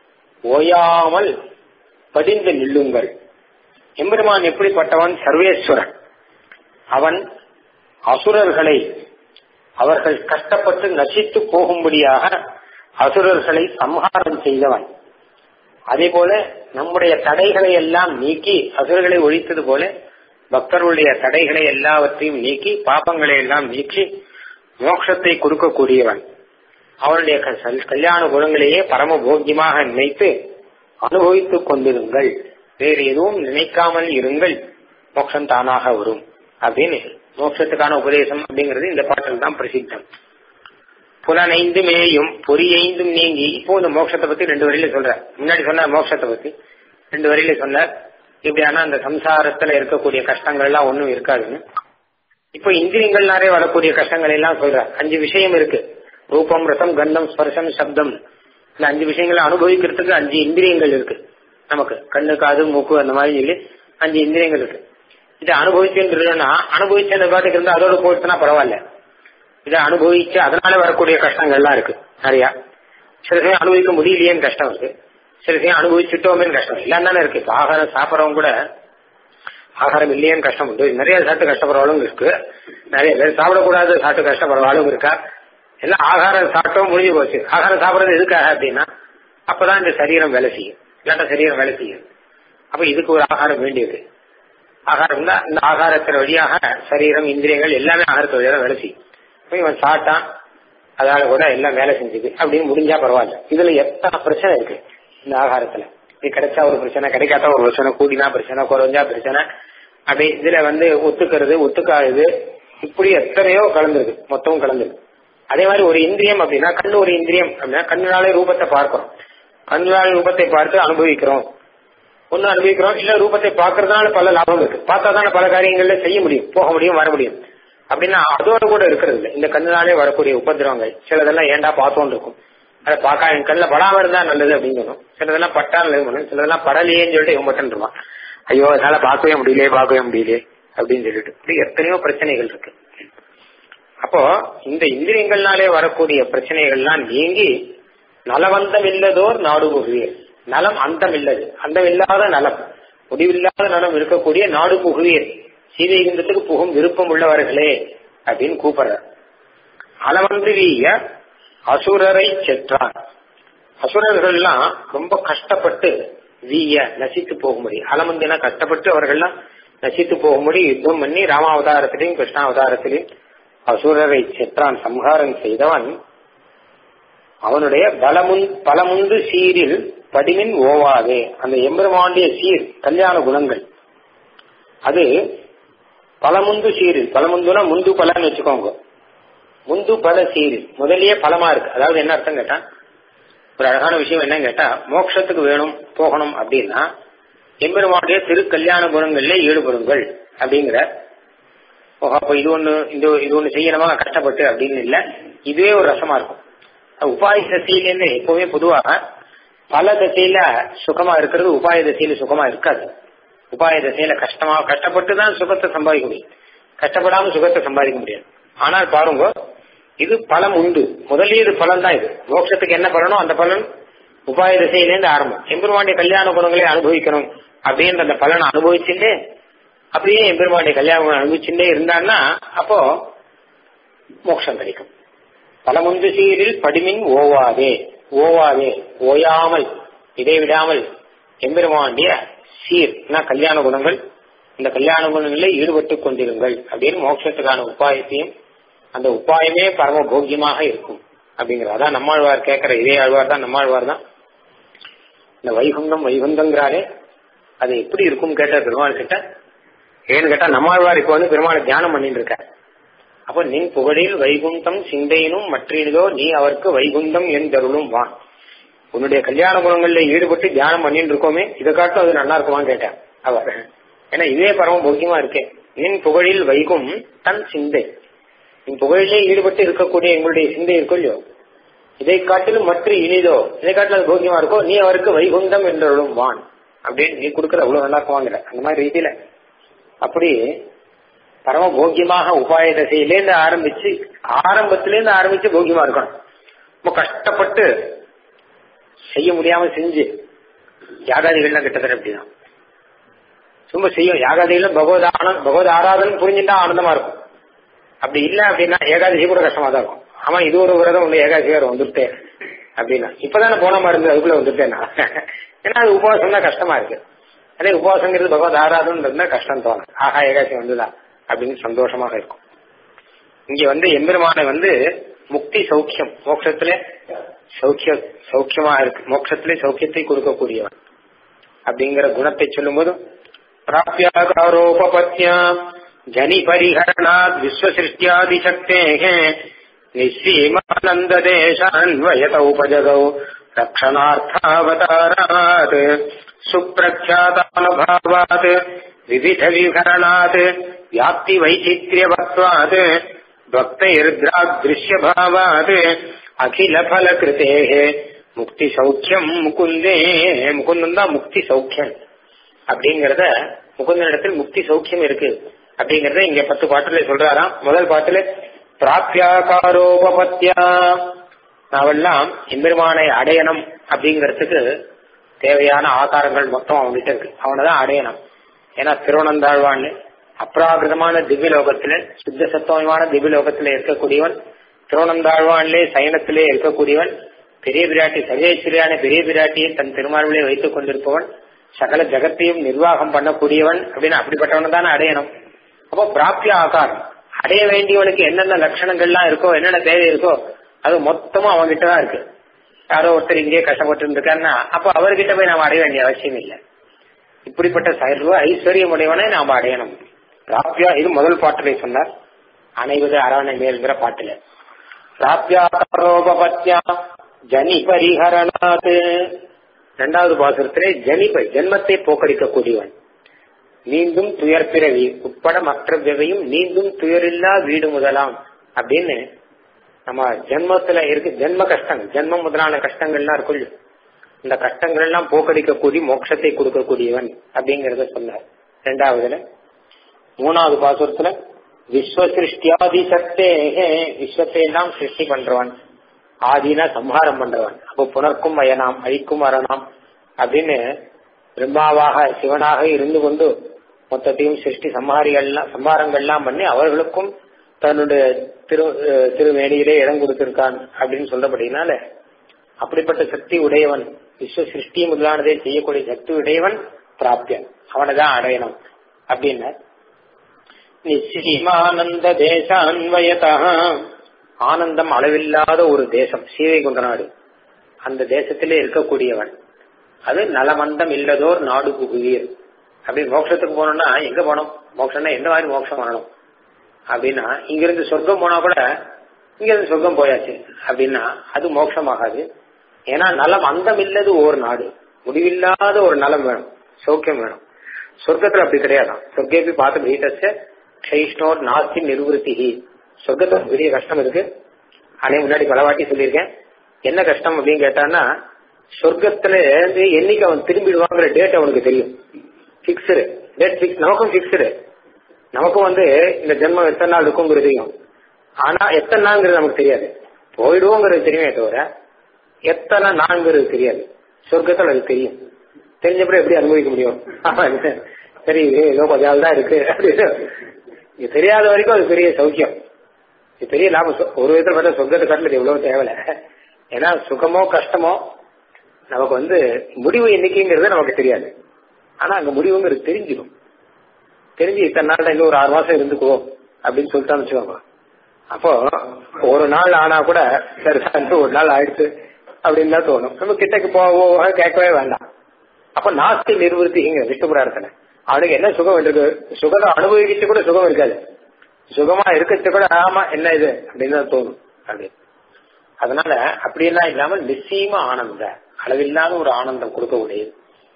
ஓயாமல் படிந்து நில்லுங்கள் எம்பெருமான் எப்படிப்பட்டவன் சர்வேஸ்வரன் அவன் அசுரர்களை அவர்கள் கஷ்டப்பட்டு நசித்து போகும்படியாக அசுரர்களை சம்ஹாரம் செய்தவன் அதே போல நம்முடைய தடைகளை எல்லாம் நீக்கி அசுரர்களை ஒழித்தது போல பக்தர்களுடைய தடைகளை எல்லாவற்றையும் நீக்கி பாப்பங்களை எல்லாம் நீக்கி மோட்சத்தை கொடுக்கக்கூடியவன் அவனுடைய க- கல்யாண குணங்களையே பரம போக்கியமாக நினைத்து அனுபவித்துக் கொண்டிருங்கள் வேறு எதுவும் நினைக்காமல் இருங்கள் மோட்சம் தானாக வரும் அப்படின்னு மோட்சத்துக்கான உபதேசம் அப்படிங்கிறது இந்த பாட்டில் தான் பிரசித்தம் புலனைந்து மேயும் பொறியைந்தும் நீங்கி இப்போ இந்த மோட்சத்தை பத்தி ரெண்டு வரையில சொல்ற முன்னாடி சொன்ன மோட்சத்தை பத்தி ரெண்டு வரையில சொன்னார் இப்படியான அந்த சம்சாரத்துல இருக்கக்கூடிய கஷ்டங்கள் எல்லாம் ஒண்ணும் இருக்காதுன்னு இப்போ இந்திரியங்கள்னாலே வரக்கூடிய கஷ்டங்கள் எல்லாம் சொல்ற அஞ்சு விஷயம் இருக்கு ரூபம் ரசம் கந்தம் ஸ்பர்சம் சப்தம் இந்த அஞ்சு விஷயங்களை அனுபவிக்கிறதுக்கு அஞ்சு இந்திரியங்கள் இருக்கு நமக்கு கண்ணு காது மூக்கு அந்த மாதிரி சொல்லி அஞ்சு இந்திரியங்கள் இருக்கு இதை அனுபவிச்சுன்றதுன்னா அனுபவிச்ச பாட்டுக்கு இருந்தா அதோட போயிடுச்சுன்னா பரவாயில்ல இதை அனுபவிச்சு அதனால வரக்கூடிய கஷ்டங்கள்லாம் இருக்கு நிறைய சில சமயம் அனுபவிக்க முடியலையேன்னு கஷ்டம் இருக்கு சில சமயம் அனுபவிச்சுட்டோமேன்னு கஷ்டம் எல்லாம் தானே இருக்கு இப்ப ஆகாரம் சாப்பிட்றவங்க கூட ஆகாரம் இல்லையேன்னு கஷ்டம் உண்டு நிறைய சாப்பிட்டு கஷ்டப்படுறவங்களும் இருக்கு நிறைய பேர் சாப்பிடக்கூடாது சாப்பிட்டு கஷ்டப்படுறவாளும் இருக்கா எல்லாம் ஆகாரம் சாப்பிட்டோம் முடிஞ்சு போச்சு ஆகாரம் சாப்பிடுறது எதுக்காக அப்படின்னா அப்பதான் இந்த சரீரம் வேலை செய்யும் இல்லாட்ட சரீரம் வேலை செய்யும் அப்ப இதுக்கு ஒரு ஆகாரம் வேண்டியது ஆகாரம் தான் இந்த ஆகாரத்தின் வழியாக சரீரம் இந்திரியங்கள் எல்லாமே ஆகாரத்து வழியாக வேலை செய்யும் இப்ப இவன் சாப்பிட்டான் அதால கூட எல்லாம் வேலை செஞ்சது அப்படின்னு முடிஞ்சா பரவாயில்ல இதுல எத்தனை பிரச்சனை இருக்கு இந்த ஆகாரத்துல இது கிடைச்சா ஒரு பிரச்சனை கிடைக்காத ஒரு பிரச்சனை கூடினா பிரச்சனை குறைஞ்சா பிரச்சனை அப்படி இதுல வந்து ஒத்துக்கிறது ஒத்துக்காதது இப்படி எத்தனையோ கலந்துருக்கு மொத்தமும் கலந்துருக்கு அதே மாதிரி ஒரு இந்திரியம் அப்படின்னா கண்ணு ஒரு இந்திரியம் அப்படின்னா கண்ணுனாலே ரூபத்தை பார்க்கிறோம் கண்ணுனாலே ரூபத்தை பார்த்து அனுபவிக்கிறோம் ஒண்ணு அனுபவிக்கிறோம் இல்ல ரூபத்தை பார்க்கறதுனால பல லாபம் இருக்கு பார்த்தா தானே பல காரியங்கள்ல செய்ய முடியும் போக முடியும் வர முடியும் அப்படின்னா அதோட கூட இருக்கிறது இல்லை இந்த கண்ணுனாலே வரக்கூடிய உபதிரவங்கள் சிலதெல்லாம் ஏன்டா பார்த்தோம் இருக்கும் அதை பார்க்க என் கண்ணில் படாம இருந்தா நல்லது அப்படின்னு சொன்னோம் சிலதெல்லாம் பட்டா நல்லது பண்ணும் சிலதெல்லாம் படலையேன்னு சொல்லிட்டு இவன் மட்டும் இருப்பான் ஐயோ அதனால பார்க்கவே முடியலையே பார்க்கவே முடியலையே அப்படின்னு சொல்லிட்டு இப்படி எத்தனையோ பிரச்சனைகள் இருக்கு அப்போ இந்த இந்திரியங்கள்னாலே வரக்கூடிய பிரச்சனைகள்லாம் நீங்கி நலவந்தம் இல்லதோர் நாடு புகுவீர் நலம் அந்தம் இல்லது அந்தம் இல்லாத நலம் முடிவில்லாத நலம் இருக்கக்கூடிய நாடு புகுவீர் சீதைகுந்தத்துக்கு புகும் விருப்பம் உள்ளவர்களே அப்படின்னு கூப்பிடுறார் அலவந்து வீய அசுரரை செற்றான் அசுரர்கள்லாம் ரொம்ப கஷ்டப்பட்டு வீய நசித்து போகும்படி அலமந்தினா கஷ்டப்பட்டு அவர்கள்லாம் நசித்து போகும்படி யுத்தம் பண்ணி ராமாவதாரத்திலையும் கிருஷ்ணாவதாரத்திலையும் அசுரரை செற்றான் சம்ஹாரம் செய்தவன் அவனுடைய பலமுன் பலமுந்து சீரில் படிமின் ஓவாதே அந்த எம்பெருமாண்டிய சீர் கல்யாண குணங்கள் அது பலமுந்து சீரில் பலமுந்துனா முந்து பலன்னு வச்சுக்கோங்க முந்து பல சீரில் முதலியே பலமா இருக்கு அதாவது என்ன அர்த்தம் கேட்டா ஒரு அழகான விஷயம் என்னன்னு கேட்டா மோட்சத்துக்கு வேணும் போகணும் அப்படின்னா எம்பெருமானுடைய திருக்கல்யாண குணங்கள்ல ஈடுபடுங்கள் அப்படிங்கிற அப்ப இது ஒண்ணு இந்த இது ஒண்ணு செய்யணுமா கஷ்டப்பட்டு அப்படின்னு இல்ல இதுவே ஒரு ரசமா இருக்கும் உபாய தசையிலேருந்து எப்பவுமே பொதுவாக பல தசையில சுகமா இருக்கிறது உபாய தசையில சுகமா இருக்காது உபாய தசையில கஷ்டமா கஷ்டப்பட்டு தான் சுகத்தை சம்பாதிக்க முடியும் கஷ்டப்படாம சுகத்தை சம்பாதிக்க முடியாது ஆனால் பாருங்க இது பலம் உண்டு முதலே இது பலன் தான் இது மோட்சத்துக்கு என்ன பலனோ அந்த பலன் உபாய திசையிலேருந்து ஆரம்பம் எம்பெருமாண்டிய கல்யாண குணங்களை அனுபவிக்கணும் அப்படின்ற அந்த பலனை அனுபவிச்சுட்டே அப்படியே எம்பெருமாண்டிய கல்யாண குணம் அனுபவிச்சுட்டே இருந்தான்னா அப்போ மோட்சம் கிடைக்கும் பலமுந்து சீரில் படிமின் ஓவாதே ஓவாதே ஓயாமல் இதை விடாமல் எம்பெருமாண்டிய சீர்னா கல்யாண குணங்கள் இந்த கல்யாண குணங்களில் ஈடுபட்டு கொண்டிருங்கள் அப்படின்னு மோட்சத்துக்கான உபாயத்தையும் அந்த உபாயமே பரம போக்கியமாக இருக்கும் அப்படிங்கிறது அதான் நம்மாழ்வார் கேட்கிற இதே ஆழ்வார் தான் நம்மாழ்வார் தான் இந்த வைகுண்டம் வைகுண்டங்கிறாரே அது எப்படி இருக்கும் கேட்ட பெருமாள் கிட்ட ஏன்னு கேட்டா நம்மாழ்வார் இப்ப வந்து பெருமாளை தியானம் பண்ணிட்டு இருக்கார் அப்ப நின் புகழில் வைகுண்டம் சிந்தையினும் மற்றினதோ நீ அவருக்கு வைகுண்டம் என்றருளும் வா உன்னுடைய கல்யாண குணங்கள்ல ஈடுபட்டு தியானம் பண்ணிட்டு இருக்கோமே இதை காட்டும் அது நல்லா இருக்குமான்னு கேட்டேன் அவர் ஏன்னா இதே பரம போக்கியமா இருக்கேன் நின் புகழில் வைகும் தன் சிந்தை நின் புகழிலே ஈடுபட்டு இருக்கக்கூடிய எங்களுடைய சிந்தை இருக்கும் இல்லையோ இதை காட்டிலும் மற்ற இனிதோ இதை காட்டிலும் அது போக்கியமா இருக்கோ நீ அவருக்கு வைகுண்டம் என்றருளும் வான் அப்படின்னு நீ கொடுக்கற அவ்வளவு நல்லா இருக்குவாங்கிற அந்த மாதிரி ரீதியில அப்படி பரம போக்கியமாக உபாய தசையிலேருந்து ஆரம்பிச்சு ஆரம்பத்திலேருந்து ஆரம்பிச்சு போக்கியமா இருக்கணும் ரொம்ப கஷ்டப்பட்டு செய்ய முடியாம செஞ்சு யாகாதிகள்லாம் கிட்டத்தட்ட அப்படிதான் சும்மா செய்யும் யாகாதிகளும் பகவத் ஆனந்த் பகவத் ஆராதனை புரிஞ்சுட்டா ஆனந்தமா இருக்கும் அப்படி இல்ல அப்படின்னா ஏகாதசி கூட கஷ்டமா தான் இருக்கும் ஆமா இது ஒரு விரதம் ஒண்ணு ஏகாதசி வேற வந்துட்டேன் அப்படின்னா இப்பதானே போன மாதிரி இருந்தது அதுக்குள்ள வந்துட்டேன் நான் ஏன்னா அது உபவாசம் தான் கஷ்டமா இருக்கு அதே உபவாசங்கிறது பகவத் ஆராதனை இருந்தா கஷ்டம் தோணும் ஆஹா ஏகாதசி வந்துதா அப்படின்னு சந்தோஷமாக இருக்கும் இங்க வந்து எம்பெருமானை வந்து முக்தி சௌக்கியம் மோட்சத்திலே சௌக்கிய சௌக்கியமா இருக்கு மோட்சத்திலே சௌக்கியத்தை கொடுக்கக்கூடியவன் அப்படிங்கிற குணத்தை சொல்லும் போது பிராபியாகாரோபத்யா ஜனி பரிஹரணாத் விஸ்வசிருஷ்டியாதி சக்தே நிஸ்ஸீமானந்த தேசான்வயத உபஜகௌ ரக்ஷணார்த்தாவதாராத் சுப்பிரख्यातानुभावात् विविध विहरणात् व्याप्ति वैचित्र्यवत्वात् भक्तैर्द्रादृश्यभावात् अखिल फल कृतेः முக்தி சௌக்கியம் முகுந்தே முகுந்தம் தான் முக்தி சௌக்கியம் அப்படிங்கறத முகுந்த இடத்தில் முக்தி சௌக்கியம் இருக்கு அப்படிங்கறத இங்க பத்து பாட்டுல சொல்றாராம் முதல் பாட்டுல பிராப்தியாகாரோபத்தியா நாவெல்லாம் எம்பெருமானை அடையணும் அப்படிங்கறதுக்கு தேவையான ஆகாரங்கள் மொத்தம் அவன்கிட்ட இருக்கு அவனதான் அடையணும் ஏன்னா திருவனந்தாழ்வான் அப்ராகிருதமான திவ்யலோகத்தில சுத்த சத்துவமான திவ்யலோகத்தில இருக்கக்கூடியவன் திருவனந்தாழ்வான்லே சயனத்திலே இருக்கக்கூடியவன் பெரிய பிராட்டி சர்வேஸ்வரியான பெரிய பிராட்டியை தன் திருமார்பிலே வைத்துக் கொண்டிருப்பவன் சகல ஜகத்தையும் நிர்வாகம் பண்ணக்கூடியவன் அப்படின்னு அப்படிப்பட்டவன் தானே அடையணும் அப்போ பிராப்திய ஆகாரம் அடைய வேண்டியவனுக்கு என்னென்ன லட்சணங்கள்லாம் இருக்கோ என்னென்ன தேவை இருக்கோ அது மொத்தமும் அவன்கிட்ட தான் இருக்கு யாரோ ஒருத்தர் இங்கே கஷ்டப்பட்டு இருக்காருன்னா அப்போ அவர்கிட்ட போய் நாம் அடைய வேண்டிய அவசியம் இல்லை இப்படிப்பட்ட சர்வ ஐஸ்வர்யம் உடையவனை நாம் அடையணும் பிராப்தியா இது முதல் பாட்டிலே சொன்னார் அனைவது அரணை மேல்கிற பாட்டுல பிராப்தியாரோபத்தியா ஜனி பரிஹரணாத் இரண்டாவது பாசுரத்திலே ஜனிபை ஜென்மத்தை போக்கடிக்கக்கூடியவன் நீந்தும் துயர் பிறவி உட்பட மற்ற விவையும் நீந்தும் துயரில்லா வீடு முதலாம் அப்படின்னு நம்ம ஜென்மத்துல இருக்கு ஜென்ம கஷ்டங்கள் ஜென்மம் முதலான கஷ்டங்கள்லாம் இருக்கும் இந்த கஷ்டங்கள் எல்லாம் போக்கடிக்கக்கூடிய மோட்சத்தை கொடுக்கக்கூடியவன் அப்படிங்கறத சொன்னார் ரெண்டாவதுல மூணாவது பாசுரத்துல விஸ்வ சிருஷ்டியாதி சக்தே விஸ்வத்தை எல்லாம் சிருஷ்டி பண்றவன் ஆதினா சம்ஹாரம் பண்றவன் அப்போ புனர்க்கும் வயனாம் அழிக்கும் அரணாம் அப்படின்னு பிரம்மாவாக சிவனாக இருந்து கொண்டு மொத்தத்தையும் சிருஷ்டி சம்ஹாரிகள்லாம் சம்ஹாரங்கள்லாம் பண்ணி அவர்களுக்கும் தன்னுடைய திரு திருமேனியிலே இடம் கொடுத்திருக்கான் அப்படின்னு சொல்றபடினால அப்படிப்பட்ட சக்தி உடையவன் விஸ்வ சிருஷ்டி முதலானதை செய்யக்கூடிய சக்தி உடையவன் பிராப்தியன் அவனை தான் அடையணும் அப்படின்னு நிச்சயமானந்த தேசான்வயதா ஆனந்தம் அளவில்லாத ஒரு தேசம் சீவை கொண்ட நாடு அந்த தேசத்திலே இருக்கக்கூடியவன் அது நலமந்தம் இல்லதோர் நாடு புகுவீர் அப்படி மோட்சத்துக்கு போனோம்னா எங்க போனோம் மோட்சம்னா எந்த மாதிரி மோட்சம் வரணும் அப்படின்னா இங்கிருந்து சொர்க்கம் போனா கூட இங்கிருந்து சொர்க்கம் போயாச்சு அப்படின்னா அது மோட்சம் ஆகாது ஏன்னா நலம் அந்தம் இல்லது ஒரு நாடு முடிவில்லாத ஒரு நலம் வேணும் சௌக்கியம் வேணும் சொர்க்கத்துல அப்படி கிடையாதான் சொர்க்கேபி பார்த்து பீட்டஸ் க்ஷைஷ்ணோர் நாஸ்தி நிர்வൃத்தி சொர்க்கத்துல பெரிய கஷ்டம் இருக்கு அதே முன்னாடி பல வாட்டி சொல்லியிருக்கேன் என்ன கஷ்டம் அப்படின்னு கேட்டான்னா சொர்க்கத்துல என்னைக்கு அவன் திரும்பிடுவாங்கிற டேட் அவனுக்கு தெரியும் பிக்ஸ்டு டேட் பிக்ஸ் நமக்கும் பிக்ஸ்டு நமக்கும் வந்து இந்த ஜென்மம் எத்தனை நாள் இருக்குங்கிறது தெரியும் ஆனா எத்தனை நாள்ங்கிறது நமக்கு தெரியாது போயிடுவோங்கிறது தெரியுமே தவிர எத்தனை நாள்ங்கிறது தெரியாது சொர்க்கத்தில் அது தெரியும் தெரிஞ்சப்பறம் எப்படி அனுபவிக்க முடியும் சரி ஏதோ கொஞ்ச நாள் தான் இருக்கு அப்படின்னு இது தெரியாத வரைக்கும் அது பெரிய சௌக்கியம் இது பெரிய லாபம் ஒரு விதத்தில் பார்த்தா சொர்க்கத்தை காட்டில் எவ்வளவு தேவையில்ல ஏன்னா சுகமோ கஷ்டமோ நமக்கு வந்து முடிவு என்னைக்குங்கிறது நமக்கு தெரியாது ஆனா அங்க முடிவுங்கிறது தெரிஞ்சிடும் தெரிஞ்சு இத்தனை நாள் இன்னும் ஒரு ஆறு மாசம் இருந்துக்குவோம் அப்படின்னு சொல்லிட்டான்னு வச்சுக்கோங்க அப்போ ஒரு நாள் ஆனா கூட சரி ஒரு நாள் ஆயிடுச்சு அப்படின்னு தான் தோணும் நம்ம கிட்டக்கு போவோ கேட்கவே வேண்டாம் அப்ப நாஸ்தி நிர்வൃத்திங்க விஷ்ணுபுராரத்துல அவனுக்கு என்ன சுகம் இருக்கு சுகத்தை அனுபவிக்கிட்டு கூட சுகம் இருக்காது சுகமா இருக்கிறது கூட ஆமா என்ன இது அப்படின்னு தான் தோணும் அப்படி அதனால அப்படியெல்லாம் இல்லாமல் நிச்சயமா ஆனந்த அளவில்லாத ஒரு ஆனந்தம் கொடுக்கக்கூடியது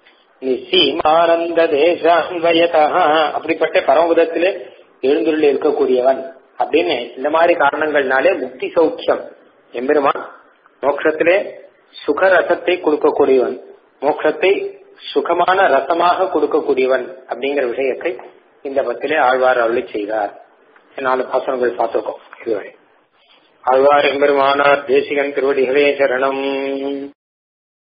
நிச்சயமானந்த தேசான்வயதா அப்படிப்பட்ட பரமபதத்திலே எழுந்துள்ள இருக்கக்கூடியவன் அப்படின்னு இந்த மாதிரி காரணங்கள்னாலே முக்தி சௌக்கியம் எம்பெருமான் மோட்சத்திலே சுக ரசத்தை கொடுக்கக்கூடியவன் மோட்சத்தை சுகமான ரசமாக கொடுக்கக்கூடியவன் அப்படிங்கிற விஷயத்தை இந்த பத்திலே ஆழ்வார் அருளி செய்தார் நாலு பாசனங்கள் பார்த்திருக்கோம் இதுவரை ஆழ்வார் எம்பெருமானார் தேசிகன் திருவடிகளே சரணம்